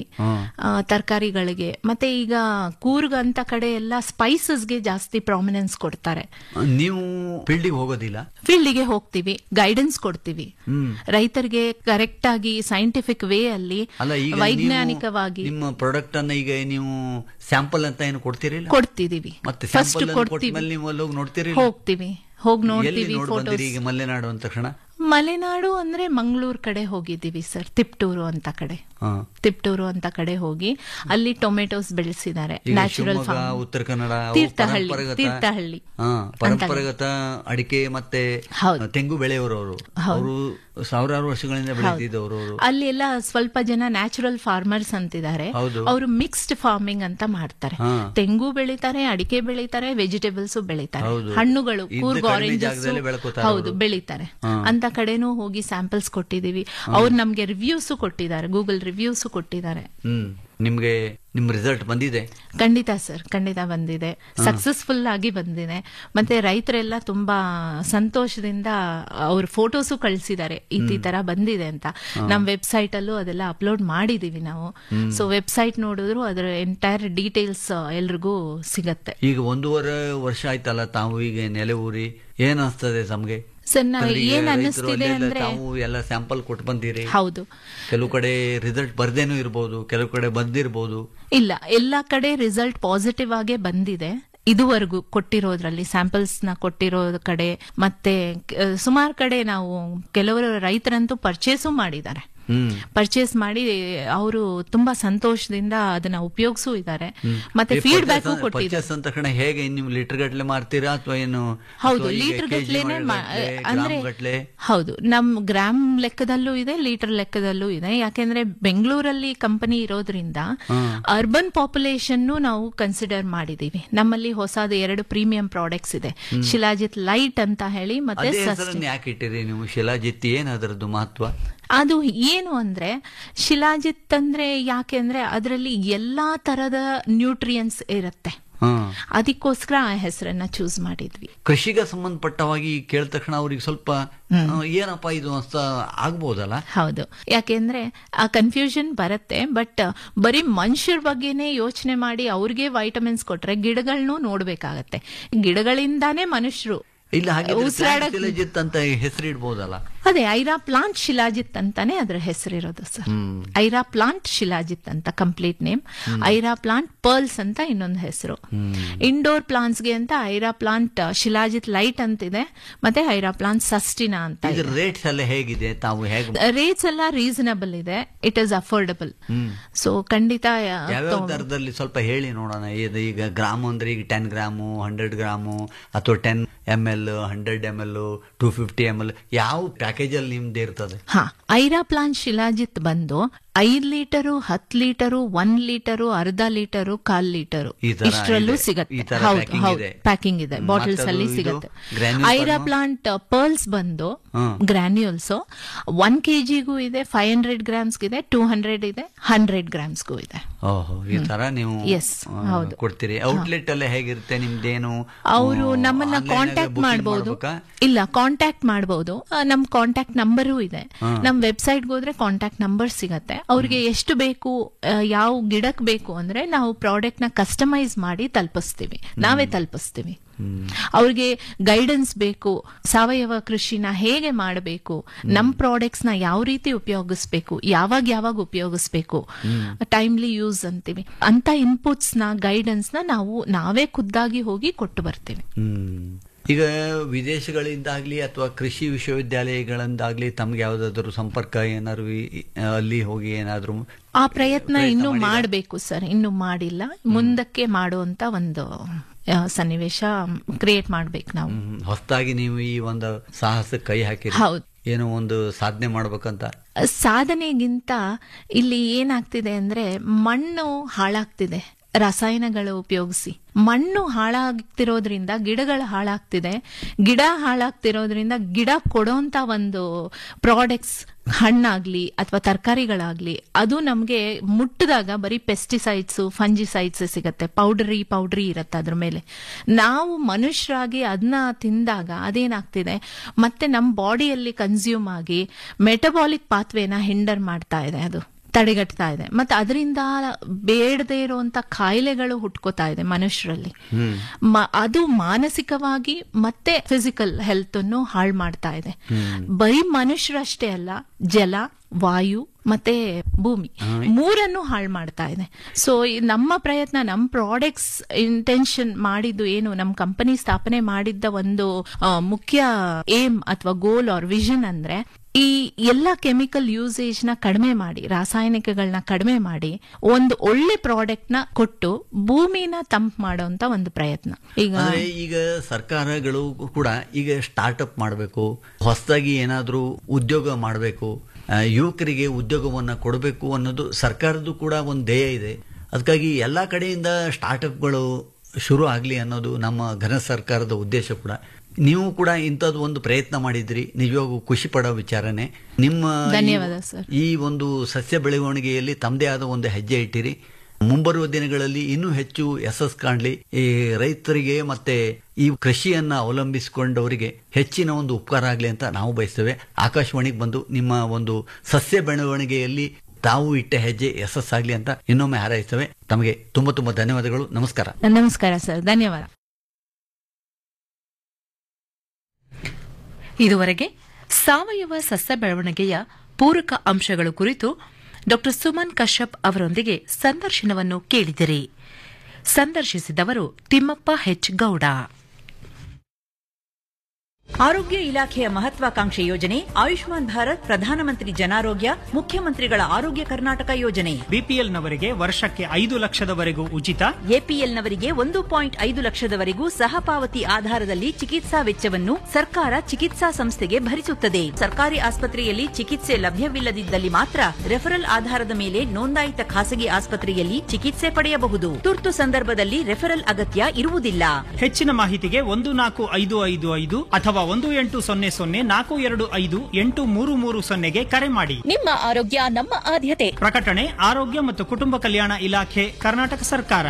ತರಕಾರಿಗಳಿಗೆ ಮತ್ತೆ ಈಗ ಕೂರ್ಗ್ ಅಂತ ಕಡೆ ಎಲ್ಲ ಸ್ಪೈಸಸ್ಗೆ ಜಾಸ್ತಿ ಪ್ರಾಮಿನೆನ್ಸ್ ಕೊಡ್ತಾರೆ ನೀವು ಫೀಲ್ಡಿಗೆ ಹೋಗೋದಿಲ್ಲ ಫೀಲ್ಡಿಗೆ ಹೋಗ್ತೀವಿ ಗೈಡೆನ್ಸ್ ಕೊಡ್ತೀವಿ ಹ್ಮ್ ರೈತರಿಗೆ ಕರೆಕ್ಟ್ ಆಗಿ ಸೈಂಟಿಫಿಕ್ ವೇ ಅಲ್ಲಿ ಅಲ್ಲ ಈಗ ನೀವು ವೈಜ್ಞಾನಿಕವಾಗಿ ನಿಮ್ಮ ಪ್ರಾಡಕ್ಟ್ ಅನ್ನ ಈಗ ನೀವು ಸ್ಯಾಂಪಲ್ ಅಂತ ಏನು ಕೊಡ್ತೀರಿಲ್ಲ ಕೊಡ್ತಿದೀವಿ ಮತ್ತೆ ಫಸ್ಟ್ ಸ್ಯಾಂಪಲ್ ಕೊಡ್ತೀವಿ ಕೊಟ್ಮೇಲೆ ನೀವು ಅಲ್ಲಿ ಹೋಗಿ ನೋಡ್ತೀರಿ ಹೋಗ್ತೀವಿ ಹೋಗಿ ಎಲ್ಲಿ ನೋಡ್ತೀವಿ ನೋಡ್ ಫೋಟೋಸ್ ಬಂದಿರಿ ಈಗ ಮಲೆನಾಡು ಅಂದ ತಕ್ಷಣ ಮಲೆನಾಡು ಅಂದ್ರೆ ಮಂಗಳೂರು ಕಡೆ ಹೋಗಿದ್ದೀವಿ ಸರ್ ತಿಪ್ಟೂರು ಅಂತ ಕಡೆ ಹಾ. ತಿಪ್ಟೂರು ಅಂತ ಕಡೆ ಹೋಗಿ ಅಲ್ಲಿ ಟೊಮೆಟೊಸ್ ಬೆಳೆಸಿದ್ದಾರೆ ಈಗ ನ್ಯಾಚುರಲ್ ಶಿವಮೊಗ್ಗ ಉತ್ತರ ಕನ್ನಡ ಅವು ತೀರ್ಥಹಳ್ಳಿ ಪರಂಪರಾಗತ- ತೀರ್ಥಹಳ್ಳಿ ಹಾ, ಪರಂಪರಾಗತ ಅಡಿಕೆ ಮತ್ತೆ ಹೌದು. ತೆಂಗು ಬೆಳೆಯವರು ಅವರು ಅವರು ಸಾವಿರಾರು ವರ್ಷಗಳಿಂದ ಬೆಳೆದಿದ್ದವರು ಅವರು ಅಲ್ಲಿ ಎಲ್ಲ ಸ್ವಲ್ಪ ಜನ ನ್ಯಾಚುರಲ್ ಫಾರ್ಮರ್ಸ್ ಅಂತಿದ್ದಾರೆ ಹೌದು. ಅವರು ಮಿಕ್ಸ್ಡ್ ಫಾರ್ಮಿಂಗ್ ಅಂತ ಮಾಡ್ತಾರೆ ಹಾ. ತೆಂಗು ಬೆಳಿತಾರೆ ಅಡಿಕೆ ಬೆಳಿತಾರೆ ವೆಜಿಟೇಬಲ್ಸ್ ಬೆಳಿತಾರೆ ಹೌದು. ಹಣ್ಣುಗಳು ಇದ್ದ ಕೂರ್ಗ್ ಕಡಿಮೆ ಆರೆಂಜಸ್ ಜಾಗದಲ್ಲೇ ಬೆಳ್ಕೊತಾರೆ ಹೌದು ಅವ್ರು. ಬೆಳಿತಾರೆ ಹಾ. ಅಂತ ಕಡೆನೂ ಹೋಗಿ ಸ್ಯಾಂಪಲ್ಸ್ ಕೊಟ್ಟಿದೀವಿ ಅವ್ರು ನಮ್ಗೆ ರಿವ್ಯೂಸ್ ಕೊಟ್ಟಿದ್ದಾರೆ ಗೂಗಲ್ ರಿವ್ಯೂಸ್ ಕೊಟ್ಟಿದ್ದಾರೆ ಹ್ಮ್ ನಿಮ್ಗೆ ನಿಮ್ ರಿಸಲ್ಟ್ ಬಂದಿದೆ ಖಂಡಿತ ಸರ್ ಖಂಡಿತ ಬಂದಿದೆ ಸಕ್ಸಸ್ಫುಲ್ ಆಗಿ ಬಂದಿದೆ ಮತ್ತೆ ರೈತರೆಲ್ಲ ತುಂಬಾ ಸಂತೋಷದಿಂದ ಅವ್ರ ಫೋಟೋಸು ಕಳಿಸಿದ್ದಾರೆ ಈ ಈ ತರ ಬಂದಿದೆ ಅಂತ ನಮ್ಮ ವೆಬ್ಸೈಟ್ ಅಲ್ಲೂ ಅದೆಲ್ಲ ಅಪ್ಲೋಡ್ ಮಾಡಿದೀವಿ ನಾವು ಸೊ ವೆಬ್ಸೈಟ್ ನೋಡಿದ್ರು ಅದರ ಎಂಟೈರ್ ಡೀಟೇಲ್ಸ್ ಎಲ್ರಿಗೂ ಸಿಗತ್ತೆ ಈಗ ಒಂದೂವರೆ ವರ್ಷ ಆಯ್ತಲ್ಲ ತಾವು ಈಗ ನೆಲೆ ಊರಿ ಏನ್ ಅನ್ಸ್ತದೆ ತಮ್ಗೆ ಸರ್ ನಾ ಅಂದ್ರೆ ಈಗ ಏನ್ ರೈತರು ಅನ್ನಿಸ್ತಿದೆ ಅಲ್ಲೆಲ್ಲ ಅಂದ್ರೆ ತಾವು ಎಲ್ಲ ಸ್ಯಾಂಪಲ್ ಕೊಟ್ಟು ಬಂದಿರಿ ಹೌದು ಕೆಲವು ಕಡೆ ರಿಸಲ್ಟ್ ಬರ್ದೇನೂ ಇರ್ಬೋದು ಕೆಲವು ಕಡೆ ಬಂದಿರ್ಬೋದು ಇಲ್ಲ ಎಲ್ಲಾ ಕಡೆ ರಿಸಲ್ಟ್ ಪಾಸಿಟಿವ್ ಆಗೇ ಬಂದಿದೆ ಇದುವರೆಗೂ ಕೊಟ್ಟಿರೋದ್ರಲ್ಲಿ ಸ್ಯಾಂಪಲ್ಸ್ ನ ಕೊಟ್ಟಿರೋ ಕಡೆ ಮತ್ತೆ ಸುಮಾರು ಕಡೆ ನಾವು ಕೆಲವರು ರೈತರಂತೂ ಪರ್ಚೇಸು ಮಾಡಿದ್ದಾರೆ ಹ್ಮ್ ಪರ್ಚೇಸ್ ಮಾಡಿ ಅವರು ತುಂಬಾ ಸಂತೋಷದಿಂದ ಅದನ್ನ ಉಪಯೋಗಿಸೂ ಇದ್ದಾರೆ ಮತ್ತೆ ಈ ಫೀಡ್ಬ್ಯಾಕ್ purchase- ಕೊಟ್ಟಿದ್ದಾರೆ purchase ಅಂದ ತಕ್ಷಣ ಹೇಗೆ ನೀವು ಲೀಟರ್ ಗಟ್ಲೆ ಮಾರ್ತೀರಾ ಅಥವಾ ಏನು ಹೌದು ಅಥವಾ ಈಗ ಲೀಟರ್ kg ಗಟ್ಲೆನೆ ಗಟ್ಲೆ, ಅಂದ್ರೆ ಗ್ರಾಮ್ ಗಟ್ಲೆ? ಹೌದು ನಮ್ ಗ್ರಾಮ್ ಲೆಕ್ಕದಲ್ಲೂ ಇದೆ ಲೀಟರ್ ಲೆಕ್ಕದಲ್ಲೂ ಇದೆ ಯಾಕೆಂದ್ರೆ ಬೆಂಗಳೂರಲ್ಲಿ ಕಂಪನಿ ಇರೋದ್ರಿಂದ ಅರ್ಬನ್ ಪಾಪ್ಯುಲೇಷನ್ ನಾವು ಕನ್ಸಿಡರ್ ಮಾಡಿದೀವಿ ನಮ್ಮಲ್ಲಿ ಹೊಸದು ಎರಡು ಪ್ರೀಮಿಯಂ ಪ್ರಾಡಕ್ಟ್ಸ್ ಇದೆ ಶಿಲಾಜಿತ್ ಲೈಟ್ ಅಂತ ಹೇಳಿ ಮತ್ತೆ ಅದೇ ಸಸ್ಟೈನ್ ಹೆಸರನ್ನು ಯಾಕೆ ಇಟ್ಟಿರಿ ನೀವು ಶಿಲಾಜಿತ್ ಏನ್ ಅದರದ್ದು ಮಹತ್ವ ಅದು ಏನು ಅಂದ್ರೆ ಶಿಲಾಜಿತ್ ಅಂದ್ರೆ ಯಾಕೆ ಅಂದ್ರೆ ಅದರಲ್ಲಿ ಎಲ್ಲಾ ತರದ ನ್ಯೂಟ್ರಿಯನ್ಸ್ ಇರುತ್ತೆ ಹಾ ಅದಕ್ಕೋಸ್ಕರ ಆ ಹೆಸರನ್ನ ಚೂಸ್ ಮಾಡಿದ್ವಿ ಕೃಷಿಗೆ ಸಂಬಂಧಪಟ್ಟವಾಗಿ ಕೇಳಿದ ತಕ್ಷಣ ಅವ್ರಿಗೆ ಸ್ವಲ್ಪ ಆ, ಏನಪ್ಪ ಇದು ಅಂತ ಆಗ್ಬೋದಲ್ಲ ಹೌದು ಯಾಕೆಂದ್ರೆ ಆ ಕನ್ಫ್ಯೂಷನ್ ಬರುತ್ತೆ ಬಟ್ ಬರೀ ಮನುಷ್ಯರ ಬಗ್ಗೆನೇ ಯೋಚನೆ ಮಾಡಿ ಅವ್ರಿಗೆ ವೈಟಮಿನ್ಸ್ ಕೊಟ್ರೆ ಗಿಡಗಳನ್ನೂ ನೋಡ್ಬೇಕಾಗತ್ತೆ ಗಿಡಗಳಿಂದಾನೇ ಮನುಷ್ಯರು ಇಲ್ಲ ಹಾಗೆ ಉಸಿರಾಡಕ್- ಶಿಲಾಜಿತ್ ಅಂತ ಹೆಸರು ಇಡ್ಬೋದಲ್ಲ ಅದೇ ಐರಾ ಪ್ಲಾಂಟ್ ಶಿಲಾಜಿತ್ ಅಂತಾನೆ ಅದರ ಹೆಸರಿರೋದು ಸರ್ ಐರಾ ಪ್ಲಾಂಟ್ ಶಿಲಾಜಿತ್ ಅಂತ complete name Aira plant pearls ಅಂತ ಇನ್ನೊಂದು ಹೆಸರು ಇಂಡೋರ್ ಪ್ಲಾಂಟ್ಸ್ಗೆ ಅಂತ ಐರಾ ಪ್ಲಾಂಟ್ ಶಿಲಾಜಿತ್ ಲೈಟ್ ಅಂತಿದೆ ಮತ್ತೆ ಐರಾ ಪ್ಲಾಂಟ್ ಸಸ್ಟಿನಾ ಅಂತ ಇದ್ರ ರೇಟ್ಸ್ ಎಲ್ಲ ಹೇಗಿದೆ ತಾವು ಹೇಗೆ ರೇಟ್ಸ್ ಎಲ್ಲ ರೀಸನಬಲ್ ಇದೆ it is affordable hmm. So ಖಂಡಿತ ಆ, ಯಾವ್ಯಾವ ತಗೊಂಡು- ದರದಲ್ಲಿ ಸ್ವಲ್ಪ ಹೇಳಿ ನೋಡೋಣ ಇದು ಈಗ ಗ್ರಾಮ್ ಅಂದ್ರೆ ಈಗ ಟೆನ್ ಗ್ರಾಮು ಹಂಡ್ರೆಡ್ ಗ್ರಾಮು ಅಥವಾ ten M L hundred M L two fifty M L ಯಾವ ಪ್ಯಾಕೇಜ್ ಅಲ್ಲಿ ನಿಮ್ದು ಇರ್ತದೆ ಹಾ ಐರಾ ಪ್ಲಾಂಟ್ ಶಿಲಾಜಿತ್ ಬಂದು ಐದ್ ಲೀಟರು ಹತ್ ಲೀಟರು ಒನ್ ಲೀಟರು ಅರ್ಧ ಲೀಟರು ಕಾಲ್ ಲೀಟರು ಈ ತರ ಇಷ್ಟರಲ್ಲೂ ಇದೆ. ಸಿಗತ್ತೆ ಈ ತರ ಹೌದು packing ಹೌದು ಇದೆ. ಪ್ಯಾಕಿಂಗ್ ಇದೆ ಹ್ಮ್. ಬಾಟಲ್ಸ್ ಮತ್ತದು ಅಲ್ಲಿ ಇದು ಸಿಗತ್ತೆ granules ಐರಾ ಅನ್ನು? ಪ್ಲಾಂಟ್ ಪರ್ಲ್ಸ್ ಬಂದು ಹ್ಮ್. ಗ್ರಾನ್ಯೂಲ್ಸ್ ಒನ್ ಕೆಜಿಗೂ ಇದೆ ಫೈವ್ ಹಂಡ್ರೆಡ್ ಗ್ರಾಮ್ಸ್ ಇದೆ ಟೂ ಹಂಡ್ರೆಡ್ ಇದೆ ಹಂಡ್ರೆಡ್ ಗ್ರಾಮ್ಸ್ಗೂ ಇದೆ ಓಹೋ ಈ ತರ ನೀವು Yes, ಆ, ಹೌದು. ಕೊಡ್ತೀರಿ ಔಟ್ಲೆಟ್ ಎಲ್ಲ ಹೇಗಿರುತ್ತೆ ನಿಮ್ದೇನು ಅವರು ಆ, ನಮ್ಮನ್ನ online ಆಗಿ ಕಾಂಟ್ಯಾಕ್ಟ್ booking ಮಾಡಬಹುದು ಮಾಡ್ಬೇಕಾ? ಇಲ್ಲ ಕಾಂಟ್ಯಾಕ್ಟ್ ಮಾಡಬಹುದು ನಮ್ ಕಾಂಟ್ಯಾಕ್ಟ್ ನಂಬರು ಇದೆ ಹಾ. ನಮ್ ವೆಬ್ಸೈಟ್ ಹೋದ್ರೆ ಕಾಂಟ್ಯಾಕ್ಟ್ ನಂಬರ್ ಸಿಗತ್ತೆ ಅವ್ರಿಗೆ ಎಷ್ಟು ಬೇಕು ಆ, ಯಾವ ಗಿಡಕ್ ಬೇಕು ಅಂದ್ರೆ ನಾವು ಪ್ರಾಡಕ್ಟ್ ನ ಕಸ್ಟಮೈಸ್ ಮಾಡಿ ತಲುಪಿಸ್ತೀವಿ ನಾವೇ ತಲುಪಿಸ್ತೀವಿ ಅವ್ರಿಗೆ ಗೈಡೆನ್ಸ್ ಬೇಕು ಸಾವಯವ ಕೃಷಿನ ಹೇಗೆ ಮಾಡಬೇಕು ನಮ್ ಪ್ರಾಡಕ್ಟ್ಸ್ ನ ಯಾವ ರೀತಿ ಉಪಯೋಗಿಸ್ಬೇಕು ಯಾವಾಗ ಯಾವಾಗ ಉಪಯೋಗಿಸ್ಬೇಕು ಟೈಮ್ಲಿ ಯೂಸ್ ಅಂತೀವಿ ಅಂತ ಇನ್ಪುಟ್ಸ್ ನ ಗೈಡೆನ್ಸ್ ನ ನಾವು ನಾವೇ ಖುದ್ದಾಗಿ ಹೋಗಿ ಕೊಟ್ಟು ಬರ್ತೀವಿ ಹ್ಮ್ ಈಗ ವಿದೇಶಗಳಿಂದಾಗ್ಲಿ ಅಥವಾ ಕೃಷಿ ವಿಶ್ವವಿದ್ಯಾಲಯಗಳಿಂದಾಗ್ಲಿ ತಮ್ಗೆ ಯಾವ್ದಾದ್ರು ಸಂಪರ್ಕ ಏನಾದ್ರು ಈ- ಅಲ್ಲಿ ಹೋಗಿ ಏನಾದ್ರು ಆ ಪ್ರಯತ್ನ ಇನ್ನು ಮಾಡಬೇಕು ಸರ್ ಇನ್ನು ಮಾಡಿಲ್ಲ ಮುಂದಕ್ಕೆ ಮಾಡುವಂತ ಒಂದು ಆ, ಸನ್ನಿವೇಶ ಕ್ರಿಯೇಟ್ ಮಾಡ್ಬೇಕು ನಾವು ಹೊಸದಾಗಿ ನೀವು ಈ ಒಂದು ಸಾಹಸ ಕೈ ಹಾಕಿರಿ ಹೌದು. ಏನೋ ಒಂದು ಸಾಧನೆ ಮಾಡ್ಬೇಕಂತ ಸಾಧನೆಗಿಂತ ಇಲ್ಲಿ ಏನಾಗ್ತಿದೆ ಅಂದ್ರೆ ಮಣ್ಣು ಹಾಳಾಗ್ತಿದೆ ರಸಾಯನಗಳು ಉಪಯೋಗಿಸಿ ಮಣ್ಣು ಹಾಳಾಗ್ತಿರೋದ್ರಿಂದ ಗಿಡಗಳು ಹಾಳಾಗ್ತಿದೆ ಗಿಡ ಹಾಳಾಗ್ತಿರೋದ್ರಿಂದ ಗಿಡ ಕೊಡೋಂತ ಒಂದು ಪ್ರಾಡಕ್ಟ್ಸ್ ಹಣ್ಣಾಗ್ಲಿ ಅಥವಾ ತರಕಾರಿಗಳಾಗ್ಲಿ ಅದು ನಮ್ಗೆ ಮುಟ್ಟಿದಾಗ ಬರೀ ಪೆಸ್ಟಿಸೈಡ್ಸ್ ಫಂಜಿಸೈಡ್ಸ್ ಸಿಗತ್ತೆ ಪೌಡರಿ ಪೌಡ್ರಿ ಇರತ್ತೆ ಅದ್ರ ಮೇಲೆ ನಾವು ಮನುಷ್ಯರಾಗಿ ಅದನ್ನ ತಿಂದಾಗ ಅದೇನಾಗ್ತಿದೆ ಮತ್ತೆ ನಮ್ಮ ಬಾಡಿಯಲ್ಲಿ ಕನ್ಸ್ಯೂಮ್ ಆಗಿ ಮೆಟಬಾಲಿಕ್ ಪಾತ್ವೇನ ಹಿಂಡರ್ ಮಾಡ್ತಾ ಇದೆ ಅದು ತಡೆಗಟ್ತಾ ಇದೆ ಮತ್ತೆ ಅದರಿಂದ ಬೇಡದೇ ಇರುವಂತ ಕಾಯಿಲೆಗಳು ಹುಟ್ಕೋತಾ ಇದೆ ಮನುಷ್ಯರಲ್ಲಿ ಮ- ಅದು ಮಾನಸಿಕವಾಗಿ ಮತ್ತೆ ಫಿಸಿಕಲ್ ಹೆಲ್ತ್ ಅನ್ನು ಹಾಳು ಮಾಡ್ತಾ ಇದೆ ಬರೀ ಮನುಷ್ಯರಷ್ಟೇ ಅಲ್ಲ ಜಲ ವಾಯು ಮತ್ತೆ ಭೂಮಿ ಮೂರನ್ನು ಹಾಳು ಮಾಡ್ತಾ ಇದೆ ಸೊ ನಮ್ಮ ಪ್ರಯತ್ನ ನಮ್ಮ ಪ್ರಾಡಕ್ಟ್ಸ್ ಇಂಟೆನ್ಷನ್ ಮಾಡಿದ್ದು ಏನು ನಮ್ಮ ಕಂಪನಿ ಸ್ಥಾಪನೆ ಮಾಡಿದ್ದ ಒಂದು ಆ, ಮುಖ್ಯ ಏಮ್ ಅಥವಾ ಗೋಲ್ ಆರ್ ವಿಷನ್ ಅಂದ್ರೆ ಈ ಎಲ್ಲ ಕೆಮಿಕಲ್ ಯೂಸೇಜ್ ನ ಕಡಿಮೆ ಮಾಡಿ ರಾಸಾಯನಿಕಗಳನ್ನ ಕಡಿಮೆ ಮಾಡಿ ಒಂದು ಒಳ್ಳೆ ಪ್ರಾಡಕ್ಟ್ ನ ಕೊಟ್ಟು ಭೂಮಿನ ತಂಪ್ ಮಾಡೋಂತ ಒಂದು ಪ್ರಯತ್ನ ಈಗ ಅಂದ್ರೆ ಈಗ ಸರ್ಕಾರಗಳು ಕೂಡ ಈಗ ಸ್ಟಾರ್ಟ್ಅಪ್ ಮಾಡಬೇಕು ಹೊಸದಾಗಿ ಏನಾದ್ರೂ ಉದ್ಯೋಗ ಮಾಡಬೇಕು ಯುವಕರಿಗೆ ಉದ್ಯೋಗವನ್ನ ಕೊಡಬೇಕು ಅನ್ನೋದು ಸರ್ಕಾರದ್ದು ಕೂಡ ಒಂದು ಧ್ಯೇಯ ಇದೆ ಅದಕ್ಕಾಗಿ ಎಲ್ಲಾ ಕಡೆಯಿಂದ ಸ್ಟಾರ್ಟ್ಅಪ್ಗಳು ಶುರು ಆಗಲಿ ಅನ್ನೋದು ನಮ್ಮ ಘನ ಸರ್ಕಾರದ ಉದ್ದೇಶ ಕೂಡ ನೀವು ಕೂಡ ಇಂಥದ್ದು ಒಂದು ಪ್ರಯತ್ನ ಮಾಡಿದ್ರಿ ನಿಜವಾಗೂ ಖುಷಿ ಪಡೋ ವಿಚಾರನೆ ನಿಮ್ಮ ಈ- ಧನ್ಯವಾದ ಸರ್. ಈ ಒಂದು ಸಸ್ಯ ಬೆಳವಣಿಗೆಯಲ್ಲಿ ತಮ್ಮದೇ ಆದ ಒಂದು ಹೆಜ್ಜೆ ಇಟ್ಟಿರಿ ಮುಂಬರುವ ದಿನಗಳಲ್ಲಿ ಇನ್ನೂ ಹೆಚ್ಚು ಯಶಸ್ ಕಾಣಲಿ ಈ ರೈತರಿಗೆ ಮತ್ತೆ ಈ ಕೃಷಿಯನ್ನ ಅವಲಂಬಿಸಿಕೊಂಡವರಿಗೆ ಹೆಚ್ಚಿನ ಒಂದು ಉಪಕಾರ ಆಗಲಿ ಅಂತ ನಾವು ಬಯಸ್ತೇವೆ ಆಕಾಶವಾಣಿಗೆ ಬಂದು ನಿಮ್ಮ ಒಂದು ಸಸ್ಯ ಬೆಳವಣಿಗೆಯಲ್ಲಿ ತಾವು ಇಟ್ಟ ಹೆಜ್ಜೆ ಯಶಸ್ಸಾಗ್ಲಿ ಅಂತ ಇನ್ನೊಮ್ಮೆ ಹಾರೈಸ್ತೇವೆ ತಮಗೆ ತುಂಬಾ ತುಂಬಾ ಧನ್ಯವಾದಗಳು ನಮಸ್ಕಾರ ನಮಸ್ಕಾರ ಸರ್ ಧನ್ಯವಾದ ಇದುವರೆಗೆ ಸಾವಯವ ಸಸ್ಯ ಬೆಳವಣಿಗೆಯ ಪೂರಕ ಅಂಶಗಳು ಕುರಿತು ಡಾ ಸುಮನ್ ಕಶ್ಯಪ್ ಅವರೊಂದಿಗೆ ಸಂದರ್ಶನವನ್ನು ಕೇಳಿದಿರಿ ಸಂದರ್ಶಿಸಿದವರು ತಿಮ್ಮಪ್ಪ ಹೆಚ್ ಗೌಡ ಆರೋಗ್ಯ ಇಲಾಖೆಯ ಮಹತ್ವಾಕಾಂಕ್ಷೆ ಯೋಜನೆ ಆಯುಷ್ಮಾನ್ ಭಾರತ್ ಪ್ರಧಾನಮಂತ್ರಿ ಜನಾರೋಗ್ಯ ಮುಖ್ಯಮಂತ್ರಿಗಳ ಆರೋಗ್ಯ ಕರ್ನಾಟಕ ಯೋಜನೆ ಬಿಪಿಎಲ್ನವರಿಗೆ ವರ್ಷಕ್ಕೆ ಐದು ಲಕ್ಷದವರೆಗೂ ಉಚಿತ ಎಪಿಎಲ್ನವರಿಗೆ ಒಂದು ಪಾಯಿಂಟ್ ಐದು ಲಕ್ಷದವರೆಗೂ ಸಹಪಾವತಿ ಆಧಾರದಲ್ಲಿ ಚಿಕಿತ್ಸಾ ವೆಚ್ಚವನ್ನು ಸರ್ಕಾರ ಚಿಕಿತ್ಸಾ ಸಂಸ್ಥೆಗೆ ಭರಿಸುತ್ತದೆ ಸರ್ಕಾರಿ ಆಸ್ಪತ್ರೆಯಲ್ಲಿ ಚಿಕಿತ್ಸೆ ಲಭ್ಯವಿಲ್ಲದಿದ್ದಲ್ಲಿ ಮಾತ್ರ ರೆಫರಲ್ ಆಧಾರದ ಮೇಲೆ ನೋಂದಾಯಿತ ಖಾಸಗಿ ಆಸ್ಪತ್ರೆಯಲ್ಲಿ ಚಿಕಿತ್ಸೆ ಪಡೆಯಬಹುದು ತುರ್ತು ಸಂದರ್ಭದಲ್ಲಿ ರೆಫರಲ್ ಅಗತ್ಯ ಇರುವುದಿಲ್ಲ ಹೆಚ್ಚಿನ ಮಾಹಿತಿಗೆ ಒಂದು ನಾಲ್ಕು ಐದು ಐದು ಐದು ಅಥವಾ ಒಂದು ಎಂಟು ಸೊನ್ನೆ ಸೊನ್ನೆ ನಾಲ್ಕು ಎರಡು ಐದು ಎಂಟು ಮೂರು ಮೂರು ಸೊನ್ನೆಗೆ ಕರೆ ಮಾಡಿ ನಿಮ್ಮ ಆರೋಗ್ಯ ನಮ್ಮ ಆದ್ಯತೆ ಪ್ರಕಟಣೆ ಆರೋಗ್ಯ ಮತ್ತು ಕುಟುಂಬ ಕಲ್ಯಾಣ ಇಲಾಖೆ ಕರ್ನಾಟಕ ಸರ್ಕಾರ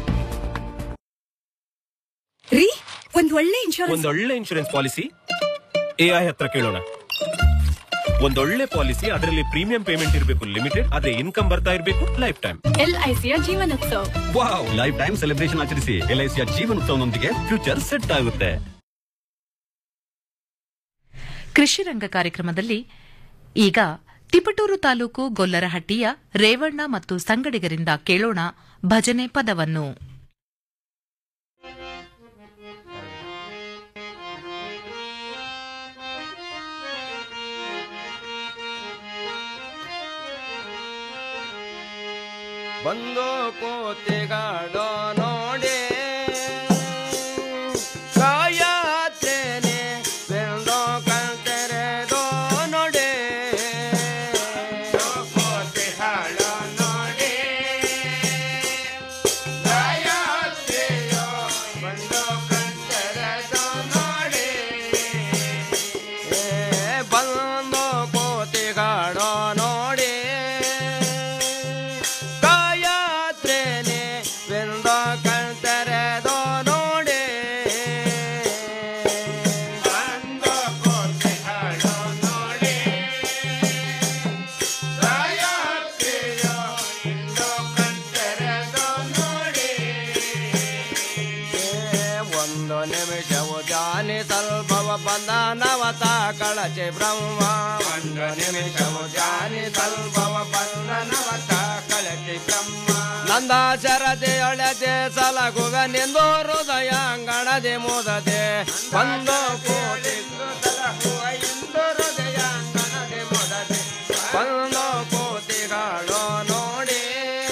ರೀ ಒಂದ್ ಒಳ್ಳೆ ಇನ್ಶೂರೆನ್ಸ್ ಒಂದೊಳ್ಳೆ ಇನ್ಶೂರೆನ್ಸ್ ಪಾಲಿಸಿ ಎಐ ಹತ್ರ ಕೇಳೋಣ ಒಂದೊಳ್ಳೆ ಪಾಲಿಸಿ ಅದರಲ್ಲಿ ಪ್ರೀಮಿಯಂ ಪೇಮೆಂಟ್ ಇರಬೇಕು ಲಿಮಿಟೆಡ್ ಅದೇ ಇನ್ಕಮ್ ಬರ್ತಾ ಇರಬೇಕು ಲೈಫ್ ಟೈಮ್ ಎಲ್ಐಸಿಯ ಜೀವನೋತ್ಸವ ವಾವ್ ಲೈಫ್ ಟೈಮ್ ಸೆಲೆಬ್ರೇಷನ್ ಆಚರಿಸಿ ಎಲ್ಐಸಿಯ ಜೀವನೋತ್ಸವನೊಂದಿಗೆ ಫ್ಯೂಚರ್ ಸೆಟ್ ಆಗುತ್ತೆ ಕೃಷಿ ರಂಗ ಕಾರ್ಯಕ್ರಮದಲ್ಲಿ ಈಗ ತಿಪಟೂರು ತಾಲೂಕು ಗೊಲ್ಲರಹಟ್ಟಿಯ ರೇವಣ್ಣ ಮತ್ತು ಸಂಗಡಿಗರಿಂದ ಕೇಳೋಣ ಭಜನೆ ಪದವನ್ನು ಬಂದು ಕೋತಿಗಾಡೋ ನೋಡಿ ಕಾಯಾತ್ರೇನೆ ಬೆಂದೋ ಕಣ್ತೆರೆದೋ ನೋಡಿ ಕೋತಿಗಾಡೋ ನೋಡಿ ಕಾಯಾತ್ರೆಯೋ ಬಂದು ಕಣ್ತೆರೆದೋ ನೋಡಿ ಏ ಬಂದು ಕೋತಿಗಾಡೋ ನೋಡಿ ಕಾಯಾತ್ರೇನೆ ಬೆಂದ ಕಣ್ತೆರೆದೋ ನೋಡಿ ಬಂದ ಕೋತಿಗಾಡೋ ನೋಡಿ ಕಾಯಾತ್ರೆಯೋ ಬೆಂದ ಕಣ್ತೆರೆದೋ ನೋಡಿ ಒಂದು ನಿಮಿಷವು ಜಾನಿ ಸ್ವಲ್ಪವ ಬಂಧನವತ ಕಳಚೆ ಬ್ರಹ್ಮ ಒಂದು ನಿಮಿಷವು ಜಾನಿ ಸ್ವಲ್ಪವ ಬಂಧನವತ ಕಳಚೆ ಬ್ರಹ್ಮ ನಂದ ಶರದೆ ಅಳತೆ ಸಲಗುವೆ ನಿಂದು ಹೃದಯ ಅಂಗಣದೆ ಮುದದೆ ಒಂದು ಕೋಟಿ ಸಲಹುವ ಇಂದು ಹೃದಯ ಅಂಗಣದೆ ಮುದದೆ ಒಂದು ಕೋತಿಗಳು ನೋಡಿ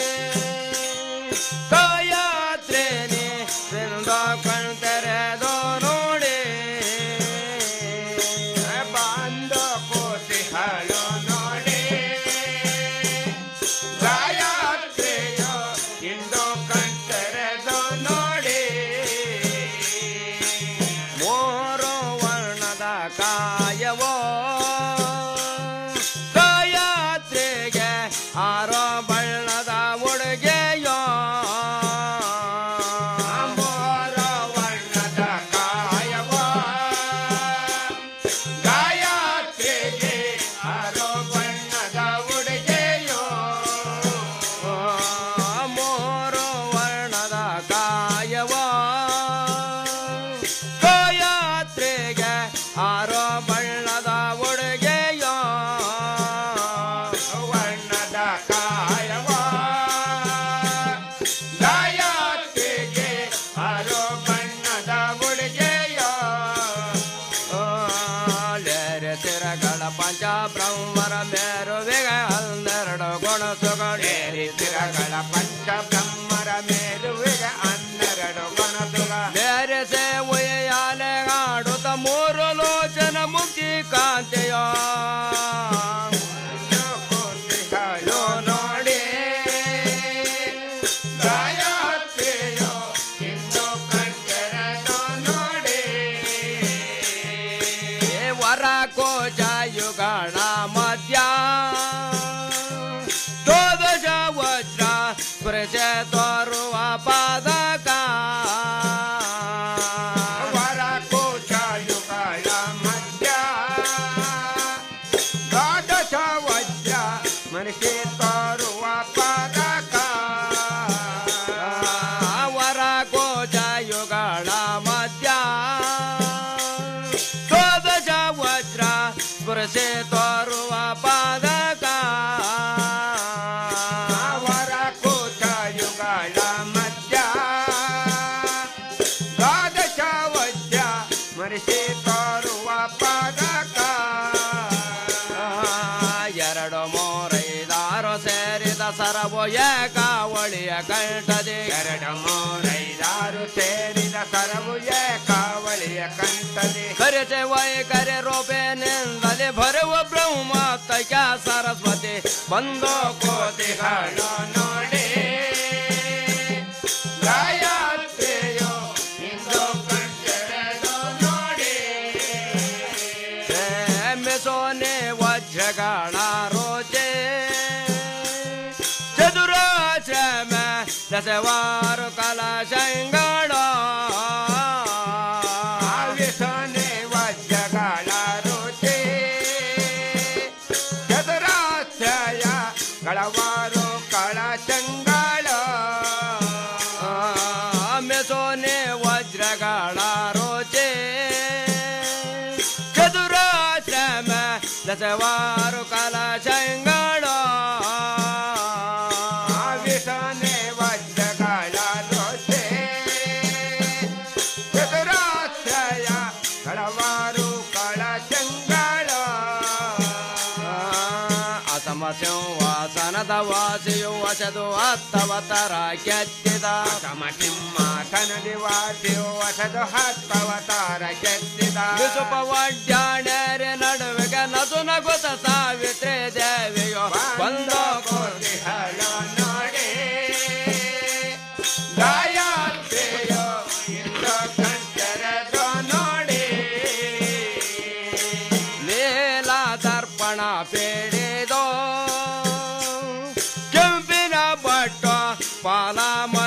ಕಾಯಾತ್ರೇನೆ ಬೆಂದ ಕಣ್ತೆರೆದೋ ನೋಡಿ ಬಂದ ಕೋತಿಗಳು ನೋಡಿ ಕಾಯಾತ್ರೆಯೋ ಇಂದು ಕಣ್ತೆರೆದೋ ನೋಡಿ ಮೂರು ವರ್ಣದ ಕಾಯವೋ ಕಾಯಾತ್ರೆಗೆ ಆರೋ ಬಣ್ಣದ ಉಡುಗೆಯೋ ಮೂರು ವರ್ಣದ ಕಾಯವೋ ಗಾಯತ್ರಿಗೆ ಆರೋ ಬಣ್ಣದ ಉಡುಗೆಯೋ ಮೂರು ವರ್ಣದ ಕಾಯವೋ ಗಾಯತ್ರಿಗೆ ಆರೋ ಬಣ್ಣದ ಉಡುಗೆಯೋ ವರ್ಣದ ಕಾಯವೋ ಗಾಯತ್ರಿಗೆ ಆರೋ ಬಣ್ಣದ ಉಡುಗೆಯೋ ಲೇರೆ ತಿರಗಳ ಪಂಚ ಬ್ರಹ್ಮರ ಮೇರುವಿಗೆ ಹನ್ನೆರಡು ಗುಣಸುಗಳೇರಿ ತಿರಗಳ ಪಂಚ ಬ್ರಹ್ಮರ ಮೇರುವಿಗೆ ಹನ್ನೆರಡು ಗುಣಸುಗ ಬೇರೆ ಸೇವೆಯಾಲೆ ಆಡುತ್ತ ಮೂರು ಲೋಚನ ಮುಕ್ತಿ ಕಾಂತಿಯೋ ನೋಡಿ ಗಾಯತ್ರಿಯೋ ಇಂದು ಕಣ್ತೆರೆದೋ ನೋಡಿ ವರ ಕೋಜ ಯುಗಣ ಮಧ್ಯ ದ್ವಾದಶ ವಜ್ರ ಸ್ಪೃಶ ತೋರುವ ಪಾದಕ ವರ ಕೋಜ ಯುಗಣ ಮಧ್ಯ ದ್ವಾದಶ ವಜ್ರ ಮನಸ್ಸೆ ತೋರುವ ಪಾದಕ ವರ ಕೋಜ ಯುಗಳ ಮಧ್ಯ ದ್ವಾದಶ ವಜ್ರ ಸ್ಪೃಶೆ ತೋರುವ ಪಾದಕ ವರ ಕೋಜ ಯುಗಳ ಮಧ್ಯ ದ್ವಾದಶ ವಜ್ರ ಮರಿಸಿ ತೋರುವ ಪಾದಕ ಎರಡು ಮೂರೈದಾರು ಸೇರಿದ ಸರವು ಏಕಾವಳಿಯ ಕಂಠದೆ ಎರಡು ಮೂರೈದಾರು ಸೇರಿದ ಸರವು ಏಕಾವಳಿಯ ಕಂಠದೆ ಕರೆತೆ ವೈ ಕರೆ ರೂಪೇನಿಂದಲೇ ಬರುವ ಬ್ರಹ್ಮ ತೈಕ ಸರಸ್ವತಿ ಬಂದೋ ಕೋತಿಗಳು ನೋಡಿ ಗಾಯತ್ರಿಯೋ ಇಂದು ಕಂಠೆರೆದು ನೋಡಿ ಸೋನೆ ವಜ್ರಗಣ ರೋಚೆ ಚದುರಾಶ್ರಮ ದಶವಾರು ಕಲಶಂಗಳ ಸೋನೆ ವಜ್ರಗಳ ರುಚಿ ಚದುರಾಶ್ರಯ ಗಳವಾರು ಕಳಚಂಗಳ ಮೆಸೋನೆ ವಜ್ರಗಳ ರೋಚೆ ಚದುರಾಶ್ರಯ ದಸವಾರು ಕಲಶಂಗಳು ವಿಷನೆ ವಜ್ರಗಳ ರೋಷೆ ಚತುರಾಶ್ರಯ ಹಲವಾರು ಕಳಶಂಗಳ ಅಸಮ ಸಿಂಹಾಸನದ ವಾಸಿಯು ವಸದು ಹತ್ತವತರ ಕೆತ್ತಿದ ಅಸಮ ಸಿಂಹಾಸನದಿ ವಾಸಿಯು ವಸದು ಹತ್ತವತಾರ ಕೆತ್ತಿದ ವಿಸುಪ ಒಡ್ಡಾಣೆರೆ ನಡುವೆಗೆ ನಸು ನಗುತ್ತ ಸಾವಿತ್ರಿ ದೇವಿಯು ಬಂದು ಕೋಟಿ ಹಳ ನೋಡಿ ಗಾಯತ್ರಿಯೋ ಇಂದು ಕಂಠರದು ನೋಡಿ ಲೀಲ ದರ್ಪಣ ಪೇಡಿದೋ ಕೆಂಪಿನ ಬಟ್ಟ ಪಾಲ